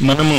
మనము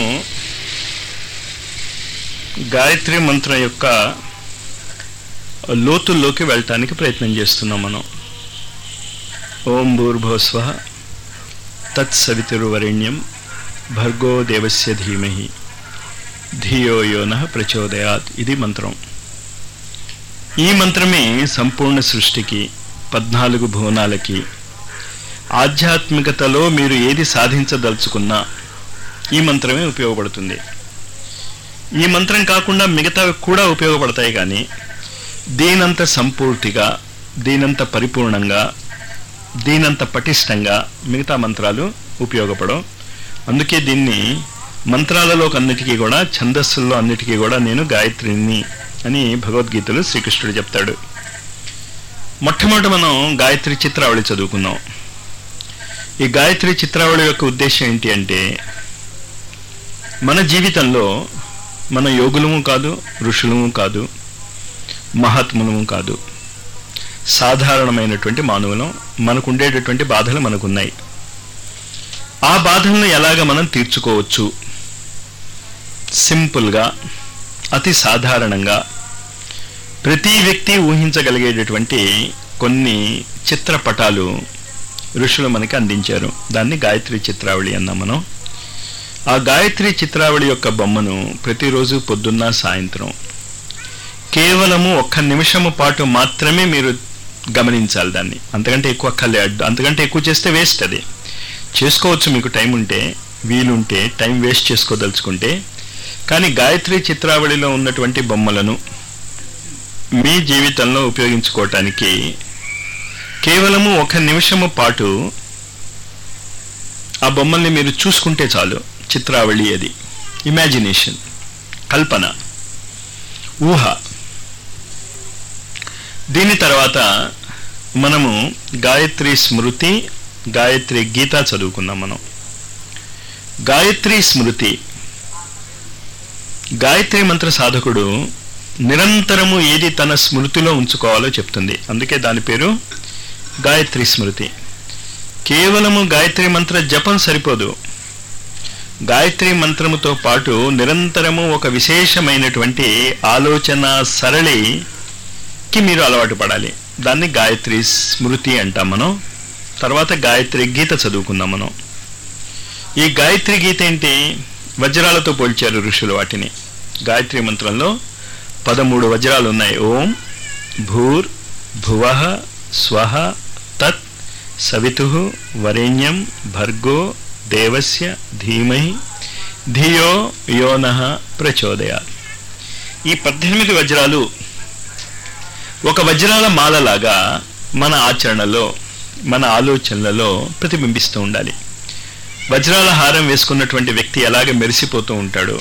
గాయత్రి మంత్రం యొక్క లోతుల్లోకి వెళ్ళటానికి ప్రయత్నం చేస్తున్నాం మనం ఓం భూర్భోస్వ తత్సవితుర్వరేణ్యం భర్గో దేవస్య ధీమహి ధియో యోన ప్రచోదయాత్ ఇది మంత్రం ఈ మంత్రమే సంపూర్ణ సృష్టికి పద్నాలుగు భువనాలకి ఆధ్యాత్మికతలో మీరు ఏది సాధించదలుచుకున్నా ఈ మంత్రమే ఉపయోగపడుతుంది ఈ మంత్రం కాకుండా మిగతావి కూడా ఉపయోగపడతాయి కానీ దీనంత సంపూర్తిగా దీనంత పరిపూర్ణంగా దీనంత పటిష్టంగా మిగతా మంత్రాలు ఉపయోగపడవు అందుకే దీన్ని మంత్రాలలో అన్నిటికీ కూడా ఛందస్సుల్లో అన్నిటికీ కూడా నేను గాయత్రిని అని భగవద్గీతలో శ్రీకృష్ణుడు చెప్తాడు మొట్టమొదట మనం గాయత్రి చిత్రావళి చదువుకున్నాం ఈ గాయత్రి చిత్రావళి యొక్క ఉద్దేశం ఏంటి అంటే మన జీవితంలో మన యోగులము కాదు ఋషులము కాదు మహాత్ములము కాదు సాధారణమైనటువంటి మానవులం మనకు ఉండేటటువంటి బాధలు మనకున్నాయి ఆ బాధలను ఎలాగ మనం తీర్చుకోవచ్చు సింపుల్గా అతి సాధారణంగా ప్రతి వ్యక్తి ఊహించగలిగేటటువంటి కొన్ని చిత్రపటాలు ఋషులు మనకి అందించారు దాన్ని గాయత్రి చిత్రావళి అన్నాం మనం ఆ గాయత్రి చిత్రావళి యొక్క బొమ్మను ప్రతిరోజు పొద్దున్న సాయంత్రం కేవలము ఒక్క నిమిషము పాటు మాత్రమే మీరు గమనించాలి దాన్ని అంతకంటే ఎక్కువ అక్కర్లే అడ్డు అంతకంటే ఎక్కువ చేస్తే వేస్ట్ అది చేసుకోవచ్చు మీకు టైం ఉంటే వీలుంటే టైం వేస్ట్ చేసుకోదలుచుకుంటే కానీ గాయత్రి చిత్రావళిలో ఉన్నటువంటి బొమ్మలను మీ జీవితంలో ఉపయోగించుకోవటానికి కేవలము ఒక నిమిషము పాటు ఆ బొమ్మల్ని మీరు చూసుకుంటే చాలు చిత్రావళి అది ఇమాజినేషన్ కల్పన ఊహ దీని తర్వాత మనము గాయత్రి స్మృతి గాయత్రి గీత చదువుకున్నాం మనం గాయత్రి స్మృతి గాయత్రి మంత్ర సాధకుడు నిరంతరము ఏది తన స్మృతిలో ఉంచుకోవాలో చెప్తుంది అందుకే దాని పేరు గాయత్రి స్మృతి కేవలము గాయత్రి మంత్ర జపం సరిపోదు గాయత్రి మంత్రముతో పాటు నిరంతరము ఒక విశేషమైనటువంటి ఆలోచన సరళికి మీరు అలవాటు పడాలి దాన్ని గాయత్రి స్మృతి అంటాం మనం తర్వాత గాయత్రి గీత చదువుకుందాం మనం ఈ గాయత్రి గీత ఏంటి వజ్రాలతో పోల్చారు ఋషులు వాటిని గాయత్రి మంత్రంలో పదమూడు వజ్రాలు ఉన్నాయి ఓం భూర్ భువ స్వహ తత్ సవితు వరేణ్యం భర్గో దేవస్య ధీమహి ధియో యోన ప్రచోదయ ఈ పద్దెనిమిది వజ్రాలు ఒక వజ్రాల మాలలాగా మన ఆచరణలో మన ఆలోచనలలో ప్రతిబింబిస్తూ ఉండాలి వజ్రాల హారం వేసుకున్నటువంటి వ్యక్తి ఎలాగ మెరిసిపోతూ ఉంటాడు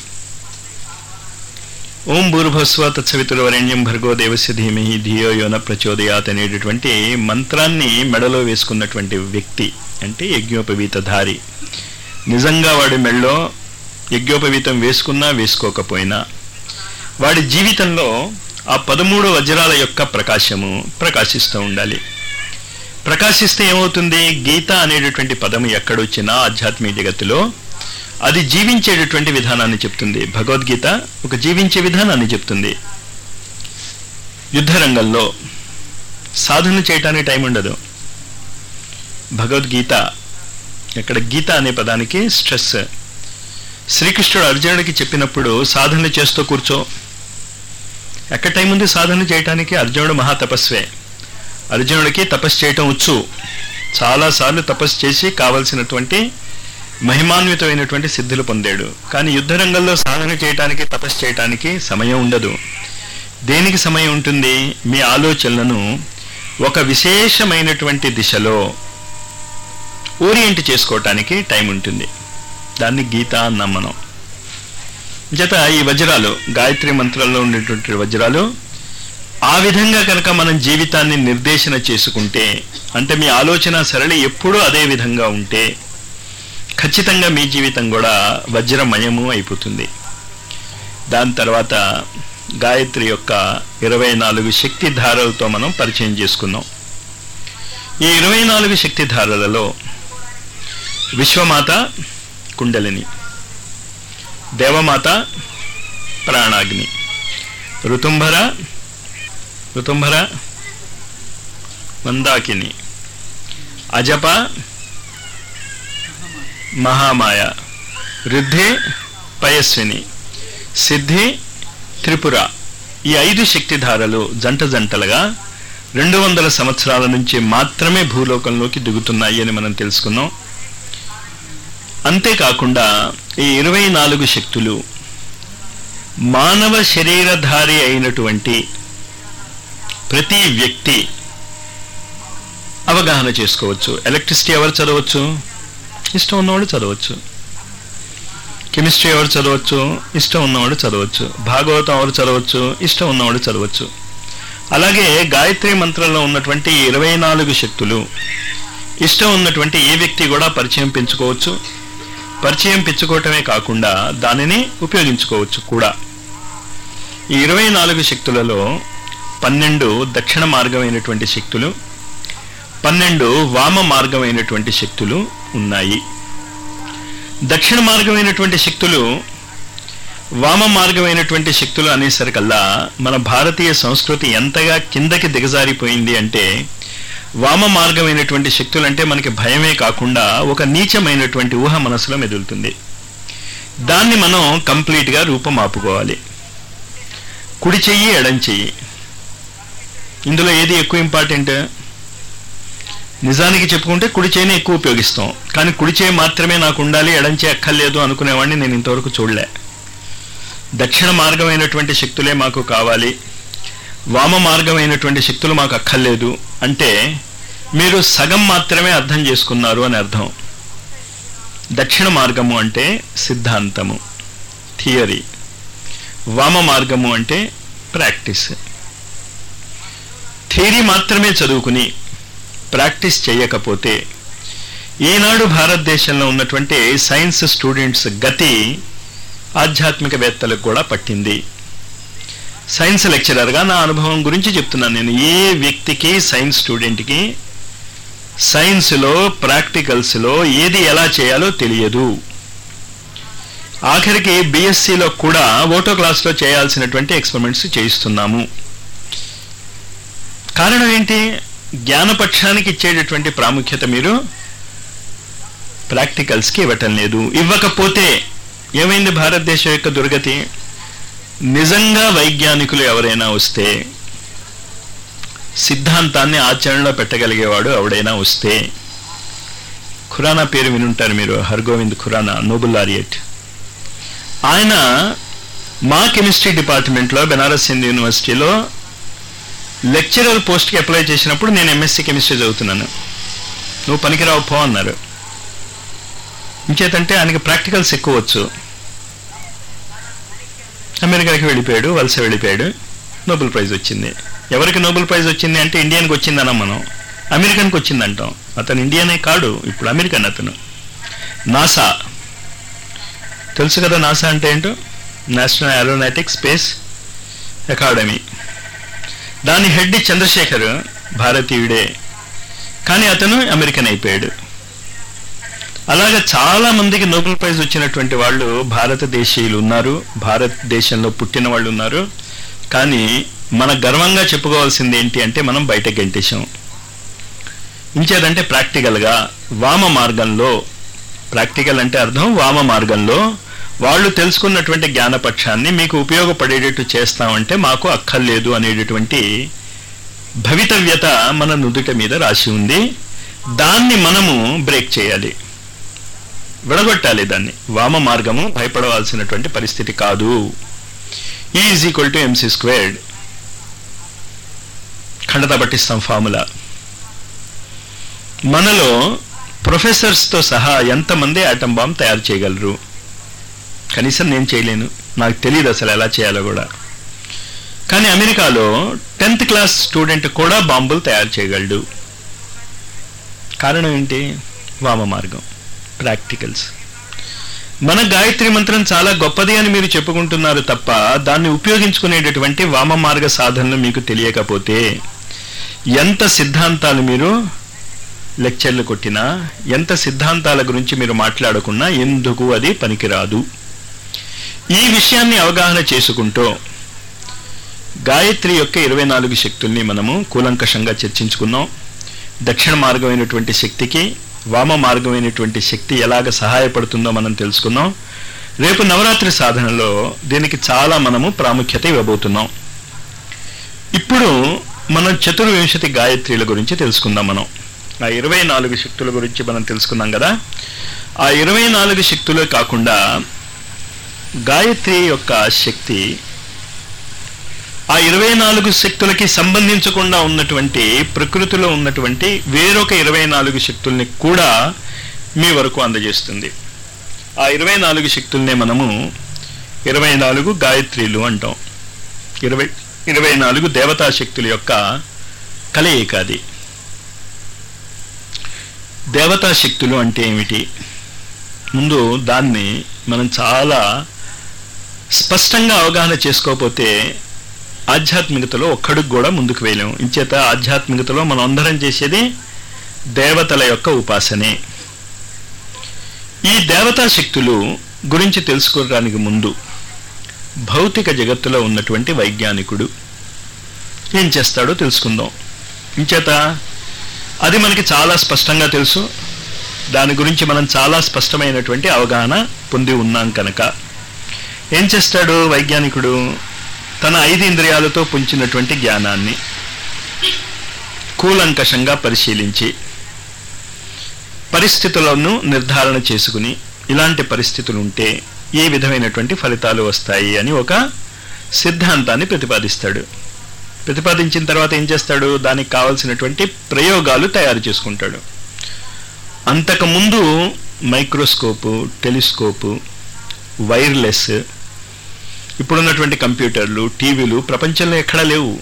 ఓం భూర్భస్వ తత్సవితురవరేణ్యం భర్గో దేవస్య ధీమహి ధియో యోన ప్రచోదయాత్ అనేటటువంటి మంత్రాన్ని మెడలో వేసుకున్నటువంటి వ్యక్తి అంటే యజ్ఞోపవీతధారి నిజంగా వాడి మెడలో యజ్ఞోపవీతం వేసుకున్నా వేసుకోకపోయినా వాడి జీవితంలో ఆ పదమూడు వజ్రాల యొక్క ప్రకాశము ప్రకాశిస్తూ ఉండాలి ప్రకాశిస్తే ఏమవుతుంది గీత అనేటటువంటి పదం ఎక్కడొచ్చినా ఆధ్యాత్మిక జగత్తులో అది జీవించేటటువంటి విధానాన్ని చెప్తుంది భగవద్గీత ఒక జీవించే విధానాన్ని చెప్తుంది యుద్ధరంగంలో సాధన చేయటానికి టైం ఉండదు భగవద్గీత ఇక్కడ గీత అనే పదానికి స్ట్రెస్ శ్రీకృష్ణుడు అర్జునుడికి చెప్పినప్పుడు సాధనలు చేస్తూ కూర్చో ఎక్కడ టైం ఉంది సాధన చేయటానికి అర్జునుడు మహాతపస్వే అర్జునుడికి తపస్సు చేయటం వచ్చు చాలాసార్లు తపస్సు చేసి కావలసినటువంటి మహిమాన్వితమైనటువంటి సిద్ధులు పొందాడు కానీ యుద్ధరంగంలో సాధన చేయటానికి తపస్సు చేయటానికి సమయం ఉండదు దేనికి సమయం ఉంటుంది మీ ఆలోచనలను ఒక విశేషమైనటువంటి దిశలో ఓరియంట్ చేసుకోవటానికి టైం ఉంటుంది దాన్ని గీత అన్నాం మనం జత ఈ వజ్రాలు గాయత్రి మంత్రంలో ఉండేటువంటి వజ్రాలు ఆ విధంగా కనుక మనం జీవితాన్ని నిర్దేశన చేసుకుంటే అంటే మీ ఆలోచన సరళి ఎప్పుడూ అదే విధంగా ఉంటే ఖచ్చితంగా మీ జీవితం కూడా వజ్రమయము అయిపోతుంది దాని తర్వాత గాయత్రి యొక్క ఇరవై నాలుగు శక్తి ధారలతో మనం పరిచయం చేసుకున్నాం ఈ ఇరవై నాలుగు శక్తి ధారలలో విశ్వమాత కుండలిని దేవమాత ప్రాణాగ్ని ఋతుంభర ఋతుంభర మందాకిని అజప మహామాయ రుద్ధి పయస్విని సిద్ధి త్రిపుర ఈ ఐదు శక్తిధారలు జంట జంటలుగా రెండు వందల సంవత్సరాల నుంచి మాత్రమే భూలోకంలోకి దిగుతున్నాయి అని మనం తెలుసుకున్నాం అంతేకాకుండా ఈ ఇరవై నాలుగు శక్తులు మానవ శరీరధారి అయినటువంటి ప్రతి వ్యక్తి అవగాహన చేసుకోవచ్చు ఎలక్ట్రిసిటీ ఎవరు చదవచ్చు ఇష్టం ఉన్నవాడు చదవచ్చు కెమిస్ట్రీ ఎవరు చదవచ్చు ఇష్టం ఉన్నవాడు చదవచ్చు భాగవతం ఎవరు చదవచ్చు ఇష్టం ఉన్నవాడు చదవచ్చు అలాగే గాయత్రి మంత్రంలో ఉన్నటువంటి ఇరవై నాలుగు శక్తులు ఇష్టం ఉన్నటువంటి ఏ వ్యక్తి కూడా పరిచయం పెంచుకోవచ్చు పరిచయం పెంచుకోవటమే కాకుండా దానిని ఉపయోగించుకోవచ్చు కూడా ఈ ఇరవై నాలుగు శక్తులలో పన్నెండు దక్షిణ మార్గమైనటువంటి శక్తులు పన్నెండు వామ మార్గమైనటువంటి శక్తులు ఉన్నాయి దక్షిణ మార్గమైనటువంటి శక్తులు వామ మార్గమైనటువంటి శక్తులు అనేసరికల్లా మన భారతీయ సంస్కృతి ఎంతగా కిందకి దిగజారిపోయింది అంటే వామ మార్గమైనటువంటి శక్తులు అంటే మనకి భయమే కాకుండా ఒక నీచమైనటువంటి ఊహ మనసులో మెదులుతుంది దాన్ని మనం కంప్లీట్గా రూపం ఆపుకోవాలి కుడి చెయ్యి ఎడం చెయ్యి ఇందులో ఏది ఎక్కువ ఇంపార్టెంట్ నిజానికి చెప్పుకుంటే కుడి చేయిని ఎక్కువ ఉపయోగిస్తాం కానీ కుడి చేయి మాత్రమే నాకు ఉండాలి ఎడం చేయి అక్కర్లేదు అనుకునేవాడిని నేను ఇంతవరకు చూడలే దక్షిణ మార్గమైనటువంటి శక్తులే మాకు కావాలి వామ మార్గమైనటువంటి శక్తులు మాకు అక్కర్లేదు అంటే మీరు సగం మాత్రమే అర్థం చేసుకున్నారు అని అర్థం దక్షిణ మార్గము అంటే సిద్ధాంతము థియరీ వామ మార్గము అంటే ప్రాక్టీస్ థియరీ మాత్రమే చదువుకుని ప్రాక్టీస్ చేయకపోతే ఈనాడు భారతదేశంలో ఉన్నటువంటి సైన్స్ స్టూడెంట్స్ గతి ఆధ్యాత్మికవేత్తలకు కూడా పట్టింది సైన్స్ లెక్చరర్గా నా అనుభవం గురించి చెప్తున్నాను నేను ఏ వ్యక్తికి సైన్స్ స్టూడెంట్కి సైన్స్లో ప్రాక్టికల్స్లో ఏది ఎలా చేయాలో తెలియదు ఆఖరికి బీఎస్సీలో కూడా ఓటో క్లాస్లో చేయాల్సినటువంటి ఎక్స్పెరిమెంట్స్ చేయిస్తున్నాము కారణం ఏంటి జ్ఞానపక్షానికి ఇచ్చేటటువంటి ప్రాముఖ్యత మీరు ప్రాక్టికల్స్కి ఇవ్వటం లేదు ఇవ్వకపోతే ఏమైంది భారతదేశం యొక్క దుర్గతి నిజంగా వైజ్ఞానికులు ఎవరైనా వస్తే సిద్ధాంతాన్ని ఆచరణలో పెట్టగలిగేవాడు ఎవడైనా వస్తే ఖురానా పేరు వినుంటారు మీరు హర్గోవింద్ ఖురానా నోబుల్ లారియట్ ఆయన మా కెమిస్ట్రీ డిపార్ట్మెంట్లో బెనారస్ హిందూ యూనివర్సిటీలో లెక్చరర్ పోస్ట్కి అప్లై చేసినప్పుడు నేను ఎంఎస్సీ కెమిస్ట్రీ చదువుతున్నాను నువ్వు పనికిరావు పో అన్నారు ఇంకేతంటే ఆయనకి ప్రాక్టికల్స్ ఎక్కువ వచ్చు అమెరికాకి వెళ్ళిపోయాడు వలస వెళ్ళిపోయాడు నోబెల్ ప్రైజ్ వచ్చింది ఎవరికి నోబెల్ ప్రైజ్ వచ్చింది అంటే ఇండియన్కి వచ్చిందనం మనం అమెరికన్కి వచ్చిందంటాం అతను ఇండియనే కాడు ఇప్పుడు అమెరికన్ అతను నాసా తెలుసు కదా నాసా అంటే ఏంటో నేషనల్ ఏరోనాటిక్ స్పేస్ అకాడమీ దాని హెడ్ చంద్రశేఖర్ భారతీయుడే కానీ అతను అమెరికన్ అయిపోయాడు అలాగే చాలా మందికి నోబెల్ ప్రైజ్ వచ్చినటువంటి వాళ్ళు భారతదేశీయులు ఉన్నారు భారతదేశంలో పుట్టిన వాళ్ళు ఉన్నారు కానీ మన గర్వంగా చెప్పుకోవాల్సింది ఏంటి అంటే మనం బయట గెంటేశాం ఇంచేదంటే ప్రాక్టికల్గా వామ మార్గంలో ప్రాక్టికల్ అంటే అర్థం వామ మార్గంలో వాళ్ళు తెలుసుకున్నటువంటి జ్ఞానపక్షాన్ని మీకు ఉపయోగపడేటట్టు చేస్తామంటే మాకు అక్కర్లేదు అనేటటువంటి భవితవ్యత మన నుదుట మీద రాసి ఉంది దాన్ని మనము బ్రేక్ చేయాలి విడగొట్టాలి దాన్ని వామ మార్గము భయపడవలసినటువంటి పరిస్థితి కాదు is equal to MC squared ఖండత పట్టిస్తాం ఫార్ములా మనలో ప్రొఫెసర్స్తో సహా ఎంతమంది ఆటం బాంబ్ తయారు చేయగలరు కనీసం నేను చేయలేను నాకు తెలియదు అసలు ఎలా చేయాలో కూడా కానీ అమెరికాలో టెన్త్ క్లాస్ స్టూడెంట్ కూడా బాంబులు తయారు చేయగలడు కారణం ఏంటి వామ మార్గం ప్రాక్టికల్స్ మన గాయత్రి మంత్రం చాలా గొప్పది అని మీరు చెప్పుకుంటున్నారు తప్ప దాన్ని ఉపయోగించుకునేటటువంటి వామ మార్గ సాధనలు మీకు తెలియకపోతే ఎంత సిద్ధాంతాలు మీరు లెక్చర్లు కొట్టినా ఎంత సిద్ధాంతాల గురించి మీరు మాట్లాడకున్నా ఎందుకు అది పనికిరాదు ఈ విషయాన్ని అవగాహన చేసుకుంటూ గాయత్రి యొక్క ఇరవై నాలుగు శక్తుల్ని మనము కూలంకషంగా చర్చించుకున్నాం దక్షిణ మార్గమైనటువంటి శక్తికి వామ మార్గమైనటువంటి శక్తి ఎలాగ సహాయపడుతుందో మనం తెలుసుకున్నాం రేపు నవరాత్రి సాధనలో దీనికి చాలా మనము ప్రాముఖ్యత ఇవ్వబోతున్నాం ఇప్పుడు మనం చతుర్వింశతి గాయత్రిల గురించి తెలుసుకుందాం మనం ఆ ఇరవై నాలుగు శక్తుల గురించి మనం తెలుసుకున్నాం కదా ఆ ఇరవై నాలుగు శక్తులే కాకుండా గాయత్రి యొక్క శక్తి ఆ ఇరవై నాలుగు శక్తులకి సంబంధించకుండా ఉన్నటువంటి ప్రకృతిలో ఉన్నటువంటి వేరొక ఇరవై నాలుగు శక్తుల్ని కూడా మీ వరకు అందజేస్తుంది ఆ ఇరవై నాలుగు శక్తుల్నే మనము ఇరవై నాలుగు గాయత్రిలు అంటాం ఇరవై ఇరవై నాలుగు దేవతా శక్తుల యొక్క కలయిక అది దేవతా శక్తులు అంటే ఏమిటి ముందు దాన్ని మనం చాలా స్పష్టంగా అవగాహన చేసుకోకపోతే ఆధ్యాత్మికతలో ఒక్కడికి కూడా ముందుకు వేయలేం ఇంచేత ఆధ్యాత్మికతలో మనం అందరం చేసేది దేవతల యొక్క ఉపాసనే ఈ దేవతా శక్తులు గురించి తెలుసుకోవడానికి ముందు భౌతిక జగత్తులో ఉన్నటువంటి వైజ్ఞానికుడు ఏం చేస్తాడో తెలుసుకుందాం ఇంచేత అది మనకి చాలా స్పష్టంగా తెలుసు దాని గురించి మనం చాలా స్పష్టమైనటువంటి అవగాహన పొంది ఉన్నాం కనుక ఏం చేస్తాడు వైజ్ఞానికుడు తన ఐదు ఇంద్రియాలతో పుంచినటువంటి జ్ఞానాన్ని కూలంకషంగా పరిశీలించి పరిస్థితులను నిర్ధారణ చేసుకుని ఇలాంటి పరిస్థితులు ఉంటే ఏ విధమైనటువంటి ఫలితాలు వస్తాయి అని ఒక సిద్ధాంతాన్ని ప్రతిపాదిస్తాడు ప్రతిపాదించిన తర్వాత ఏం చేస్తాడు దానికి కావలసినటువంటి ప్రయోగాలు తయారు చేసుకుంటాడు అంతకుముందు మైక్రోస్కోపు టెలిస్కోపు వైర్లెస్ ఇప్పుడున్నటువంటి కంప్యూటర్లు టీవీలు ప్రపంచంలో ఎక్కడా లేవు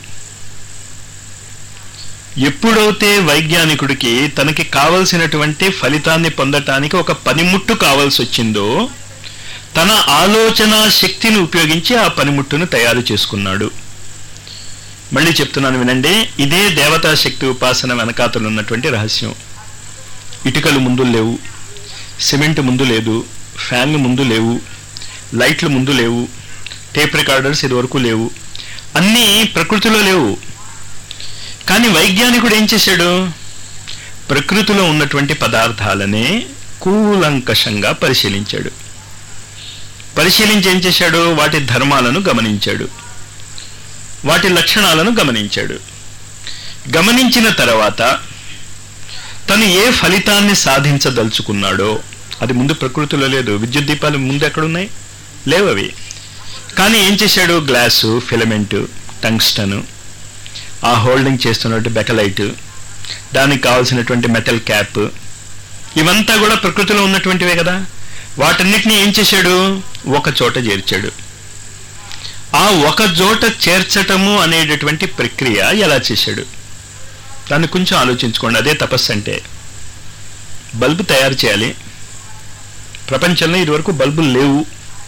ఎప్పుడైతే వైజ్ఞానికుడికి తనకి కావలసినటువంటి ఫలితాన్ని పొందటానికి ఒక పనిముట్టు కావాల్సి వచ్చిందో తన ఆలోచన శక్తిని ఉపయోగించి ఆ పనిముట్టును తయారు చేసుకున్నాడు మళ్ళీ చెప్తున్నాను వినండి ఇదే దేవతా శక్తి ఉపాసన వెనకాతలు ఉన్నటువంటి రహస్యం ఇటుకలు ముందు లేవు సిమెంట్ ముందు లేదు ఫ్యాన్లు ముందు లేవు లైట్లు ముందు లేవు టేప్ రికార్డర్స్ ఇదివరకు లేవు అన్నీ ప్రకృతిలో లేవు కానీ వైజ్ఞానికుడు ఏం చేశాడు ప్రకృతిలో ఉన్నటువంటి పదార్థాలనే కూలంకషంగా పరిశీలించాడు పరిశీలించి ఏం చేశాడు వాటి ధర్మాలను గమనించాడు వాటి లక్షణాలను గమనించాడు గమనించిన తర్వాత తను ఏ ఫలితాన్ని సాధించదలుచుకున్నాడో అది ముందు ప్రకృతిలో లేదు విద్యుత్ దీపాలు ముందు ఎక్కడున్నాయి లేవు అవి కానీ ఏం చేశాడు గ్లాసు ఫిలమెంటు టంగ్స్టను ఆ హోల్డింగ్ చేస్తున్నటువంటి బెకలైట్ దానికి కావాల్సినటువంటి మెటల్ క్యాప్ ఇవంతా కూడా ప్రకృతిలో ఉన్నటువంటివే కదా వాటన్నిటిని ఏం చేశాడు ఒక చోట చేర్చాడు ఆ ఒక చోట చేర్చటము అనేటటువంటి ప్రక్రియ ఎలా చేశాడు దాన్ని కొంచెం ఆలోచించుకోండి అదే తపస్సు అంటే బల్బు తయారు చేయాలి ప్రపంచంలో ఇదివరకు బల్బులు లేవు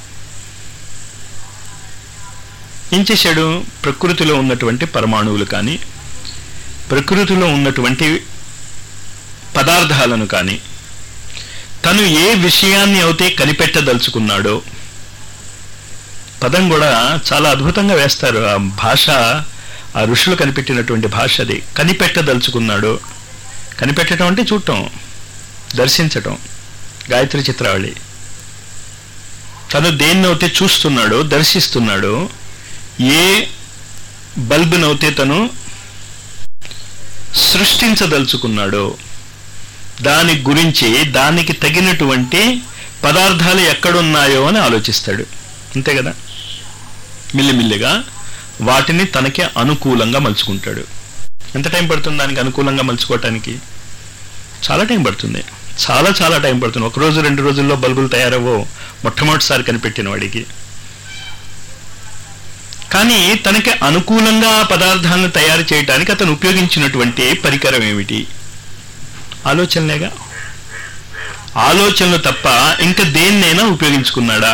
ఏం చేశాడు ప్రకృతిలో ఉన్నటువంటి పరమాణువులు కానీ ప్రకృతిలో ఉన్నటువంటి పదార్థాలను కానీ తను ఏ విషయాన్ని అయితే కనిపెట్టదలుచుకున్నాడో పదం కూడా చాలా అద్భుతంగా వేస్తారు ఆ భాష ఆ ఋషులు కనిపెట్టినటువంటి భాష అది కనిపెట్టదలుచుకున్నాడు కనిపెట్టడం అంటే చూడటం దర్శించటం గాయత్రి చిత్రావళి తను దేన్నైతే చూస్తున్నాడో దర్శిస్తున్నాడో ఏ బల్బునైతే తను సృష్టించదలుచుకున్నాడో దాని గురించి దానికి తగినటువంటి పదార్థాలు ఎక్కడున్నాయో అని ఆలోచిస్తాడు అంతే కదా మిల్లిమిల్లిగా వాటిని తనకి అనుకూలంగా మలుచుకుంటాడు ఎంత టైం పడుతుంది దానికి అనుకూలంగా మలుచుకోవటానికి చాలా టైం పడుతుంది చాలా చాలా టైం పడుతుంది ఒక రోజు రెండు రోజుల్లో బల్బులు తయారవో మొట్టమొదటిసారి కనిపెట్టిన వాడికి కానీ తనకి అనుకూలంగా ఆ పదార్థాలను తయారు చేయడానికి అతను ఉపయోగించినటువంటి పరికరం ఏమిటి ఆలోచనలేగా ఆలోచనలు తప్ప ఇంకా దేన్నైనా ఉపయోగించుకున్నాడా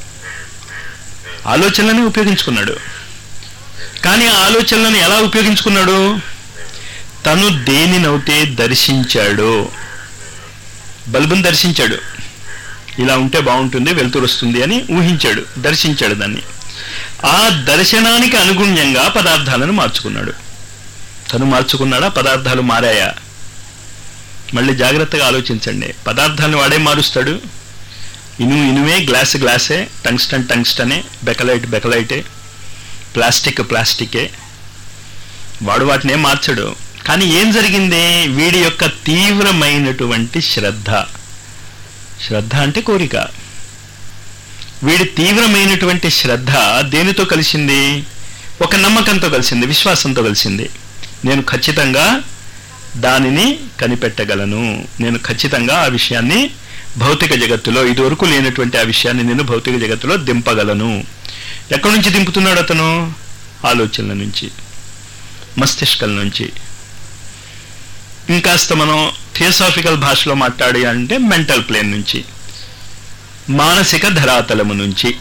ఆలోచనలని ఉపయోగించుకున్నాడు కానీ ఆ ఆలోచనలను ఎలా ఉపయోగించుకున్నాడు తను దేనినైతే దర్శించాడో బల్బును దర్శించాడు ఇలా ఉంటే బాగుంటుంది వెలుతురు వస్తుంది అని ఊహించాడు దర్శించాడు దాన్ని ఆ దర్శనానికి అనుగుణ్యంగా పదార్థాలను మార్చుకున్నాడు తను మార్చుకున్నాడా పదార్థాలు మారాయా మళ్ళీ జాగ్రత్తగా ఆలోచించండి పదార్థాలను వాడే మారుస్తాడు ఇను ఇనువే గ్లాస్ గ్లాసే టంగ్స్టన్ టంగ్స్టనే బెకలైట్ బెకలైటే ప్లాస్టిక్ ప్లాస్టికే వాడు వాటిని ఏం మార్చడు కానీ ఏం జరిగింది వీడి యొక్క తీవ్రమైనటువంటి శ్రద్ధ శ్రద్ధ అంటే కోరిక వీడి తీవ్రమైనటువంటి శ్రద్ధ దేనితో కలిసింది ఒక నమ్మకంతో కలిసింది విశ్వాసంతో కలిసింది నేను ఖచ్చితంగా దానిని కనిపెట్టగలను నేను ఖచ్చితంగా ఆ విషయాన్ని భౌతిక జగత్తులో ఇదివరకు లేనటువంటి ఆ విషయాన్ని నేను భౌతిక జగత్తులో దింపగలను ఎక్కడి నుంచి దింపుతున్నాడు అతను ఆలోచనల నుంచి మస్తిష్కం నుంచి ఇంకాస్త మనం థియోసాఫికల్ భాషలో మాట్లాడి అంటే మెంటల్ ప్లేన్ నుంచి మానసిక ధరాతలము నుంచి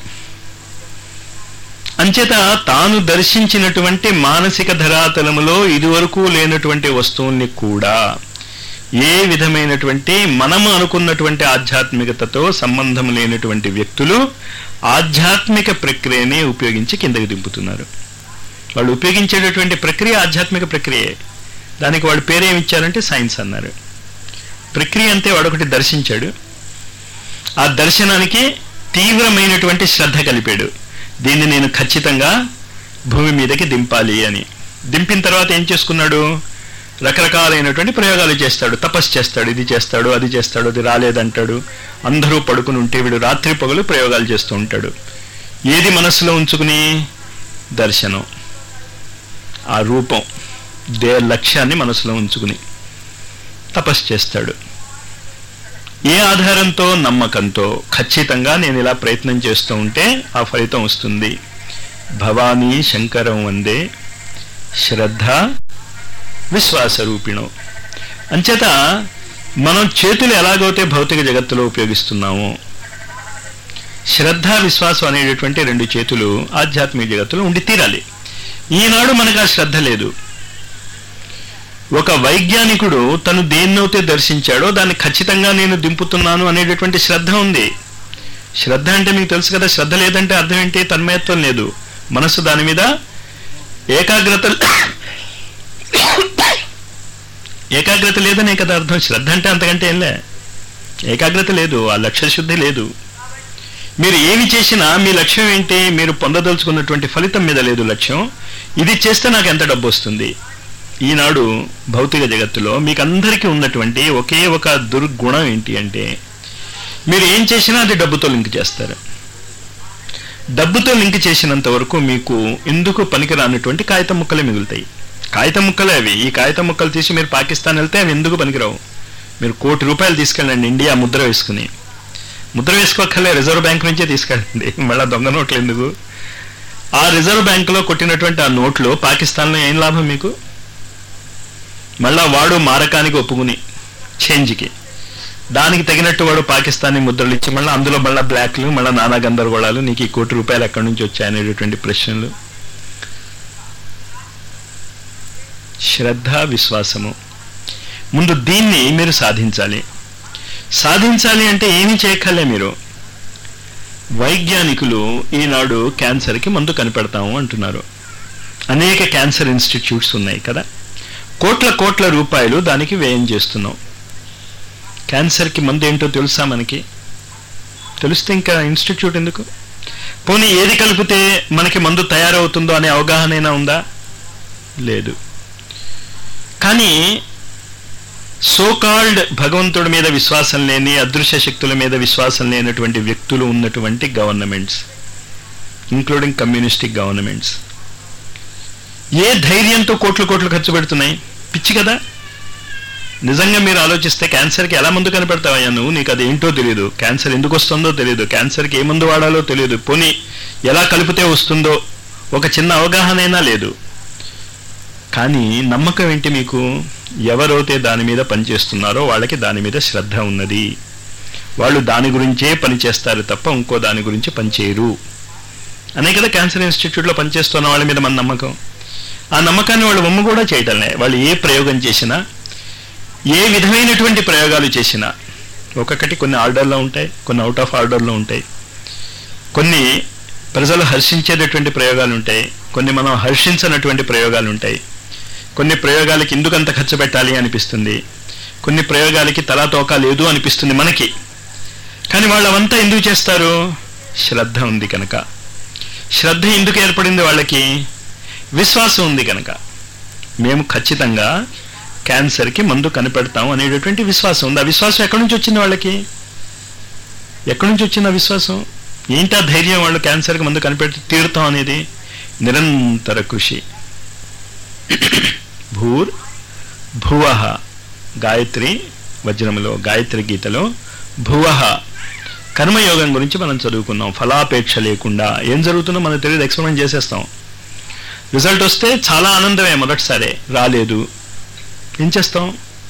అంచేత తాను దర్శించినటువంటి మానసిక ధరాతలములో ఇదివరకు లేనటువంటి వస్తువుల్ని కూడా ఏ విధమైనటువంటి మనము అనుకున్నటువంటి ఆధ్యాత్మికతతో సంబంధం లేనటువంటి వ్యక్తులు ఆధ్యాత్మిక ప్రక్రియని ఉపయోగించి కిందకి దింపుతున్నారు వాళ్ళు ఉపయోగించేటటువంటి ప్రక్రియ ఆధ్యాత్మిక ప్రక్రియే దానికి వాడు పేరేమి ఇచ్చారంటే సైన్స్ అన్నారు ప్రక్రియ అంతే వాడొకటి దర్శించాడు ఆ దర్శనానికి తీవ్రమైనటువంటి శ్రద్ధ కలిపాడు దీన్ని నేను ఖచ్చితంగా భూమి మీదకి దింపాలి అని దింపిన తర్వాత ఏం చేసుకున్నాడు రకరకాలైనటువంటి ప్రయోగాలు చేస్తాడు తపస్సు చేస్తాడు ఇది చేస్తాడు అది చేస్తాడు అది రాలేదంటాడు అందరూ పడుకుని ఉంటే వీడు రాత్రి పగలు ప్రయోగాలు చేస్తూ ఉంటాడు ఏది మనస్సులో ఉంచుకుని దర్శనం ఆ రూపం దే లక్ష్యాన్ని మనసులో ఉంచుకుని తపస్సు చేస్తాడు ఏ ఆధారంతో నమ్మకంతో ఖచ్చితంగా నేను ఇలా ప్రయత్నం చేస్తూ ఉంటే ఆ ఫలితం వస్తుంది భవానీ శంకరం వందే శ్రద్ధ విశ్వాసరూపిణం అంచేత మనం చేతులు ఎలాగైతే భౌతిక జగత్తులో ఉపయోగిస్తున్నామో శ్రద్ధ విశ్వాసం అనేటటువంటి రెండు చేతులు ఆధ్యాత్మిక జగత్తులో ఉండి తీరాలి ఈనాడు మనకు ఆ శ్రద్ధ లేదు ఒక వైజ్ఞానికుడు తను దేన్నైతే దర్శించాడో దాన్ని ఖచ్చితంగా నేను దింపుతున్నాను అనేటటువంటి శ్రద్ధ ఉంది శ్రద్ధ అంటే మీకు తెలుసు కదా శ్రద్ధ లేదంటే అర్థం ఏంటి తన్మయత్వం లేదు మనస్సు దాని మీద ఏకాగ్రత ఏకాగ్రత లేదనే కదా అర్థం శ్రద్ధ అంటే అంతకంటే ఏంలే ఏకాగ్రత లేదు ఆ లక్ష్య శుద్ధి లేదు మీరు ఏమి చేసినా మీ లక్ష్యం ఏంటి మీరు పొందదలుచుకున్నటువంటి ఫలితం మీద లేదు లక్ష్యం ఇది చేస్తే నాకు ఎంత డబ్బు వస్తుంది ఈనాడు భౌతిక జగత్తులో మీకు అందరికీ ఉన్నటువంటి ఒకే ఒక దుర్గుణం ఏంటి అంటే మీరు ఏం చేసినా అది డబ్బుతో లింక్ చేస్తారు డబ్బుతో లింక్ చేసినంత వరకు మీకు ఎందుకు పనికిరానటువంటి కాగితం ముక్కలే మిగులుతాయి కాగితం ముక్కలే అవి ఈ కాగితం ముక్కలు తీసి మీరు పాకిస్తాన్ వెళ్తే అవి ఎందుకు పనికిరావు మీరు కోటి రూపాయలు తీసుకెళ్ళండి ఇండియా ముద్ర వేసుకుని ముద్ర వేసుకోకలే రిజర్వ్ బ్యాంక్ నుంచే తీసుకెళ్ళండి మళ్ళీ దొంగ నోట్లు ఎందుకు ఆ రిజర్వ్ బ్యాంకులో కొట్టినటువంటి ఆ నోట్లు పాకిస్తాన్లో ఏం లాభం మీకు మళ్ళా వాడు మారకానికి ఒప్పుకుని చేంజ్కి దానికి తగినట్టు వాడు పాకిస్తానీ ముద్రలు ఇచ్చి మళ్ళీ అందులో మళ్ళీ బ్లాక్లు మళ్ళీ నానా గందరగోళాలు నీకు ఈ కోటి రూపాయలు ఎక్కడి నుంచి వచ్చాయనేటటువంటి ప్రశ్నలు శ్రద్ధ విశ్వాసము ముందు దీన్ని మీరు సాధించాలి సాధించాలి అంటే ఏమి చేయక్కర్లే మీరు వైజ్ఞానికులు ఈనాడు క్యాన్సర్కి మందు కనిపెడతాము అంటున్నారు అనేక క్యాన్సర్ ఇన్స్టిట్యూట్స్ ఉన్నాయి కదా కోట్ల కోట్ల రూపాయలు దానికి వ్యయం చేస్తున్నాం క్యాన్సర్కి మందు ఏంటో తెలుసా మనకి తెలిస్తే ఇంకా ఇన్స్టిట్యూట్ ఎందుకు పోనీ ఏది కలిపితే మనకి మందు తయారవుతుందో అనే అవగాహన అయినా ఉందా లేదు కానీ సోకాల్డ్ భగవంతుడి మీద విశ్వాసం లేని అదృశ్య శక్తుల మీద విశ్వాసం లేనటువంటి వ్యక్తులు ఉన్నటువంటి గవర్నమెంట్స్ ఇంక్లూడింగ్ కమ్యూనిస్టిక్ గవర్నమెంట్స్ ఏ ధైర్యంతో కోట్లు కోట్లు ఖర్చు పెడుతున్నాయి పిచ్చి కదా నిజంగా మీరు ఆలోచిస్తే క్యాన్సర్కి ఎలా మందు కనిపెడతావయ్యా నువ్వు నీకు అది ఏంటో తెలియదు క్యాన్సర్ ఎందుకు వస్తుందో తెలియదు క్యాన్సర్కి ఏ మందు వాడాలో తెలియదు పోనీ ఎలా కలిపితే వస్తుందో ఒక చిన్న అవగాహన అయినా లేదు కానీ నమ్మకం ఏంటి మీకు ఎవరైతే దాని మీద పనిచేస్తున్నారో వాళ్ళకి దాని మీద శ్రద్ధ ఉన్నది వాళ్ళు దాని గురించే పని చేస్తారు తప్ప ఇంకో దాని గురించి పనిచేయరు అనే కదా క్యాన్సర్ ఇన్స్టిట్యూట్లో పనిచేస్తున్న వాళ్ళ మీద మన నమ్మకం ఆ నమ్మకాన్ని వాళ్ళు బొమ్మ కూడా చేయటంలే వాళ్ళు ఏ ప్రయోగం చేసినా ఏ విధమైనటువంటి ప్రయోగాలు చేసినా ఒక్కొక్కటి కొన్ని ఆర్డర్లో ఉంటాయి కొన్ని అవుట్ ఆఫ్ ఆర్డర్లో ఉంటాయి కొన్ని ప్రజలు హర్షించేటటువంటి ప్రయోగాలు ఉంటాయి కొన్ని మనం హర్షించనటువంటి ప్రయోగాలు ఉంటాయి కొన్ని ప్రయోగాలకి ఎందుకు అంత ఖర్చు పెట్టాలి అనిపిస్తుంది కొన్ని ప్రయోగాలకి తలా తోక లేదు అనిపిస్తుంది మనకి కానీ వాళ్ళు అవంతా ఎందుకు చేస్తారు శ్రద్ధ ఉంది కనుక శ్రద్ధ ఎందుకు ఏర్పడింది వాళ్ళకి విశ్వాసం ఉంది కనుక మేము ఖచ్చితంగా క్యాన్సర్కి మందు కనిపెడతాం అనేటటువంటి విశ్వాసం ఉంది ఆ విశ్వాసం ఎక్కడి నుంచి వచ్చింది వాళ్ళకి ఎక్కడి నుంచి వచ్చింది ఆ విశ్వాసం ఏంటి ఆ ధైర్యం వాళ్ళు క్యాన్సర్కి మందు కనిపెట్టి తీరుతాం అనేది నిరంతర కృషి భూర్ భువ గాయత్రి వజ్రములో గాయత్రి గీతలో భువ కర్మయోగం గురించి మనం చదువుకున్నాం ఫలాపేక్ష లేకుండా ఏం జరుగుతుందో మనకు తెలియదు ఎక్స్పెరిమెంట్ చేసేస్తాం రిజల్ట్ వస్తే చాలా ఆనందమే మొదటిసారే రాలేదు ఏం చేస్తాం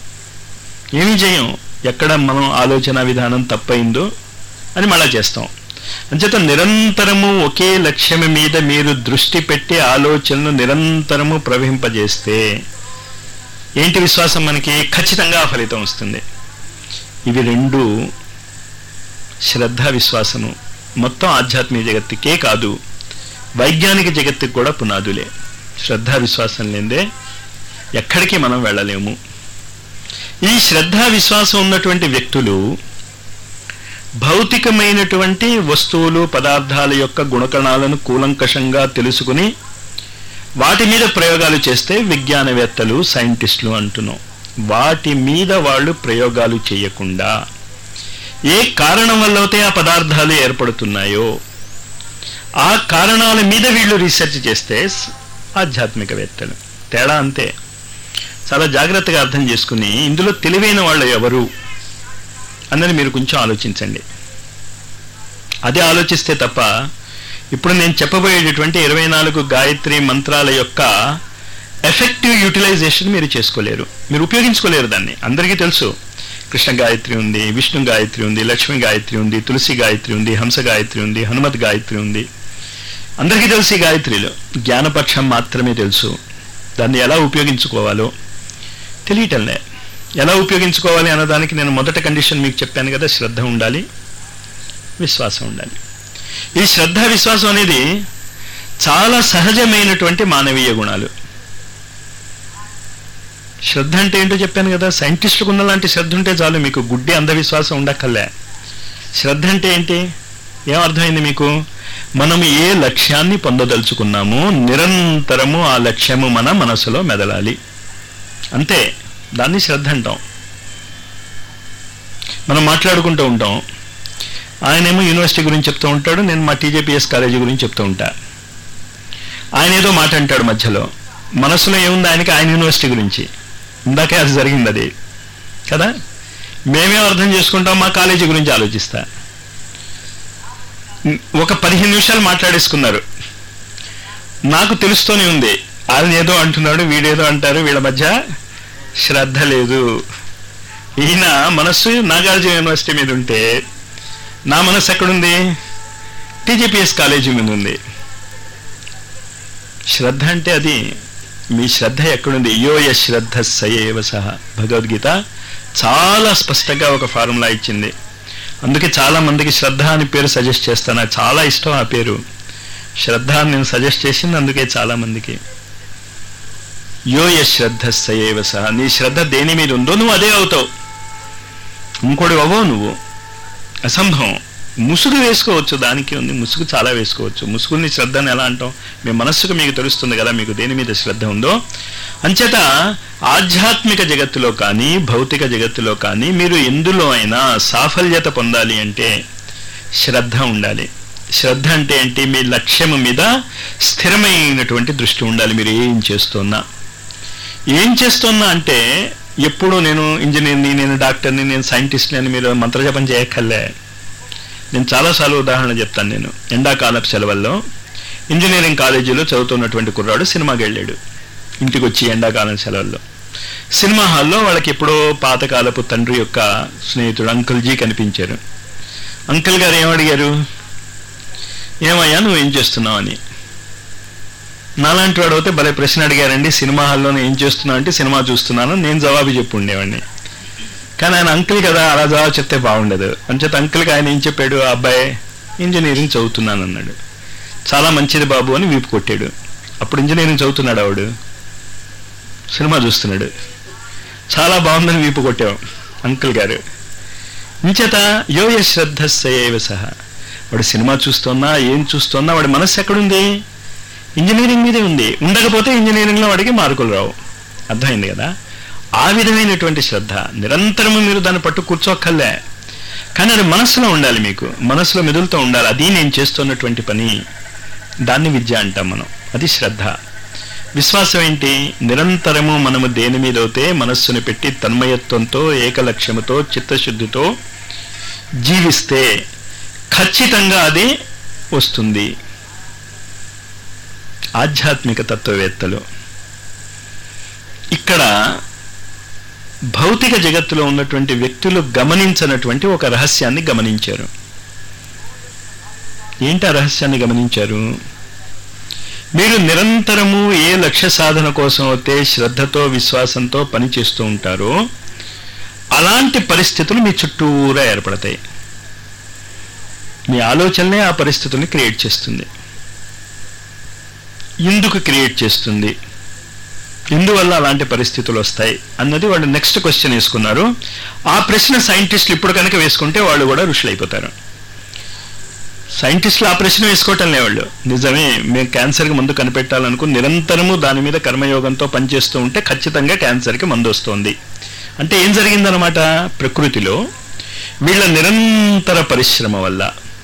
ఏమీ చేయం ఎక్కడ మనం ఆలోచన విధానం తప్పైందో అని మళ్ళా చేస్తాం అంచేత నిరంతరము ఒకే లక్ష్యం మీద మీరు దృష్టి పెట్టి ఆలోచనను నిరంతరము ప్రవహింపజేస్తే ఏంటి విశ్వాసం మనకి ఖచ్చితంగా ఫలితం వస్తుంది ఇవి రెండు శ్రద్ధ విశ్వాసము మొత్తం ఆధ్యాత్మిక జగత్తుకే కాదు వైజ్ఞానిక జగత్తుకు కూడా పునాదులే శ్రద్ధ విశ్వాసం లేదే ఎక్కడికి మనం వెళ్ళలేము ఈ శ్రద్ధ విశ్వాసం ఉన్నటువంటి వ్యక్తులు భౌతికమైనటువంటి వస్తువులు పదార్థాల యొక్క గుణకణాలను కూలంకషంగా తెలుసుకుని వాటి మీద ప్రయోగాలు చేస్తే విజ్ఞానవేత్తలు సైంటిస్టులు అంటున్నాం వాటి మీద వాళ్ళు ప్రయోగాలు చేయకుండా ఏ కారణం వల్ల అయితే ఆ పదార్థాలు ఏర్పడుతున్నాయో ఆ కారణాల మీద వీళ్ళు రీసెర్చ్ చేస్తే ఆధ్యాత్మికవేత్తలు తేడా అంతే చాలా జాగ్రత్తగా అర్థం చేసుకుని ఇందులో తెలివైన వాళ్ళు ఎవరు అన్నది మీరు కొంచెం ఆలోచించండి అదే ఆలోచిస్తే తప్ప ఇప్పుడు నేను చెప్పబోయేటటువంటి ఇరవై నాలుగు గాయత్రి మంత్రాల యొక్క ఎఫెక్టివ్ యూటిలైజేషన్ మీరు చేసుకోలేరు మీరు ఉపయోగించుకోలేరు దాన్ని అందరికీ తెలుసు కృష్ణ గాయత్రి ఉంది విష్ణు గాయత్రి ఉంది లక్ష్మి గాయత్రి ఉంది తులసి గాయత్రి ఉంది హంస గాయత్రి ఉంది హనుమత్ గాయత్రి ఉంది అందరికీ తెలుసు ఈ గాయత్రిలో జ్ఞానపక్షం మాత్రమే తెలుసు దాన్ని ఎలా ఉపయోగించుకోవాలో తెలియటంలే ఎలా ఉపయోగించుకోవాలి అన్నదానికి నేను మొదట కండిషన్ మీకు చెప్పాను కదా శ్రద్ధ ఉండాలి విశ్వాసం ఉండాలి ఈ శ్రద్ధ విశ్వాసం అనేది చాలా సహజమైనటువంటి మానవీయ గుణాలు శ్రద్ధ అంటే ఏంటో చెప్పాను కదా సైంటిస్టులకు ఉన్న లాంటి శ్రద్ధ ఉంటే చాలు మీకు గుడ్డి అంధవిశ్వాసం ఉండక్కర్లే శ్రద్ధ అంటే ఏంటి ఏం అర్థమైంది మీకు మనం ఏ లక్ష్యాన్ని పొందదలుచుకున్నామో నిరంతరము ఆ లక్ష్యము మన మనసులో మెదలాలి అంతే దాన్ని శ్రద్ధ అంటాం మనం మాట్లాడుకుంటూ ఉంటాం ఆయనేమో యూనివర్సిటీ గురించి చెప్తూ ఉంటాడు నేను మా టీజేపీఎస్ కాలేజీ గురించి చెప్తూ ఉంటా ఆయన ఏదో మాట అంటాడు మధ్యలో మనసులో ఏముంది ఆయనకి ఆయన యూనివర్సిటీ గురించి ఇందాకే అది జరిగింది అది కదా మేమేం అర్థం చేసుకుంటాం మా కాలేజీ గురించి ఆలోచిస్తా ఒక పదిహేను నిమిషాలు మాట్లాడేసుకున్నారు నాకు తెలుస్తూనే ఉంది ఆయన ఏదో అంటున్నాడు వీడేదో అంటారు వీళ్ళ మధ్య శ్రద్ధ లేదు ఈయన మనస్సు నాగార్జున యూనివర్సిటీ మీద ఉంటే నా మనస్సు ఎక్కడుంది టీజీపీఎస్ కాలేజీ మీద ఉంది శ్రద్ధ అంటే అది మీ శ్రద్ధ ఎక్కడుంది యో య శ్రద్ధ సయేవ సహ భగవద్గీత చాలా స్పష్టంగా ఒక ఫార్ములా ఇచ్చింది అందుకే చాలా మందికి శ్రద్ధ అని పేరు సజెస్ట్ చేస్తాను నాకు చాలా ఇష్టం ఆ పేరు శ్రద్ధ అని నేను సజెస్ట్ చేసింది అందుకే చాలా మందికి యో య శ్రద్ధ సయేవ సహ నీ శ్రద్ధ దేని మీద ఉందో నువ్వు అదే అవుతావు ఇంకోటి అవ్వవు నువ్వు అసంభవం ముసుగు వేసుకోవచ్చు దానికి ఉంది ముసుగు చాలా వేసుకోవచ్చు ముసుగుని శ్రద్ధని ఎలా అంటాం మీ మనస్సుకు మీకు తెలుస్తుంది కదా మీకు దేని మీద శ్రద్ధ ఉందో అంచేత ఆధ్యాత్మిక జగత్తులో కానీ భౌతిక జగత్తులో కానీ మీరు ఎందులో అయినా సాఫల్యత పొందాలి అంటే శ్రద్ధ ఉండాలి శ్రద్ధ అంటే ఏంటి మీ లక్ష్యం మీద స్థిరమైనటువంటి దృష్టి ఉండాలి మీరు ఏం చేస్తున్నా ఏం చేస్తున్నా అంటే ఎప్పుడు నేను ఇంజనీర్ని నేను డాక్టర్ని నేను సైంటిస్ట్ని అని మీరు మంత్రజపం చేయక్కర్లే నేను చాలాసార్లు ఉదాహరణ చెప్తాను నేను ఎండాకాలపు సెలవుల్లో ఇంజనీరింగ్ కాలేజీలో చదువుతున్నటువంటి కుర్రాడు సినిమాకి వెళ్ళాడు ఇంటికి వచ్చి ఎండాకాలం సెలవుల్లో సినిమా హాల్లో వాళ్ళకి ఎప్పుడో పాతకాలపు తండ్రి యొక్క స్నేహితుడు అంకుల్ జీ కనిపించారు అంకుల్ గారు ఏమడిగారు ఏమయ్యా నువ్వు ఏం చేస్తున్నావు అని నాలాంటి వాడు అయితే భలే ప్రశ్న అడిగారండి సినిమా హాల్లో ఏం చేస్తున్నావు అంటే సినిమా చూస్తున్నాను నేను జవాబు చెప్పు ఉండేవాడిని కానీ ఆయన అంకుల్ కదా అలా జవాబు చెప్తే బాగుండదు అంచేత అంకుల్కి ఆయన ఏం చెప్పాడు ఆ అబ్బాయి ఇంజనీరింగ్ చదువుతున్నాను అన్నాడు చాలా మంచిది బాబు అని వీపు కొట్టాడు అప్పుడు ఇంజనీరింగ్ చదువుతున్నాడు ఆవిడు సినిమా చూస్తున్నాడు చాలా బాగుందని వీపు కొట్టాం అంకుల్ గారు ఇంచేత యోయ శ్రద్ధ సయేవ సహా వాడు సినిమా చూస్తున్నా ఏం చూస్తున్నా వాడి మనస్సు ఎక్కడుంది ఇంజనీరింగ్ మీదే ఉంది ఉండకపోతే ఇంజనీరింగ్లో వాడికి మార్కులు రావు అర్థమైంది కదా ఆ విధమైనటువంటి శ్రద్ధ నిరంతరము మీరు దాన్ని పట్టు కూర్చోక్కర్లే కానీ అది మనస్సులో ఉండాలి మీకు మనస్సులో మెదులుతూ ఉండాలి అది నేను చేస్తున్నటువంటి పని దాన్ని విద్య అంటాం మనం అది శ్రద్ధ విశ్వాసం ఏంటి నిరంతరము మనము దేని మీద అయితే మనస్సును పెట్టి తన్మయత్వంతో ఏకలక్ష్యముతో చిత్తశుద్ధితో జీవిస్తే ఖచ్చితంగా అది వస్తుంది ఆధ్యాత్మిక తత్వవేత్తలు ఇక్కడ భౌతిక జగత్తులో ఉన్నటువంటి వ్యక్తులు గమనించినటువంటి ఒక రహస్యాన్ని గమనించారు ఏంటి ఆ రహస్యాన్ని గమనించారు మీరు నిరంతరము ఏ లక్ష్య సాధన కోసం అయితే శ్రద్ధతో విశ్వాసంతో పనిచేస్తూ ఉంటారో అలాంటి పరిస్థితులు మీ చుట్టూరా ఏర్పడతాయి మీ ఆలోచనలే ఆ పరిస్థితుల్ని క్రియేట్ చేస్తుంది ఎందుకు క్రియేట్ చేస్తుంది ఎందువల్ల అలాంటి పరిస్థితులు వస్తాయి అన్నది వాళ్ళు నెక్స్ట్ క్వశ్చన్ వేసుకున్నారు ఆ ప్రశ్న సైంటిస్టులు ఇప్పుడు కనుక వేసుకుంటే వాళ్ళు కూడా ఋషులైపోతారు సైంటిస్టులు ఆ ప్రశ్న వేసుకోవటం లేవాళ్ళు నిజమే మేము క్యాన్సర్కి మందు కనిపెట్టాలనుకుని నిరంతరము దాని మీద కర్మయోగంతో పనిచేస్తూ ఉంటే ఖచ్చితంగా క్యాన్సర్కి మందు వస్తుంది అంటే ఏం జరిగిందనమాట ప్రకృతిలో వీళ్ళ నిరంతర పరిశ్రమ వల్ల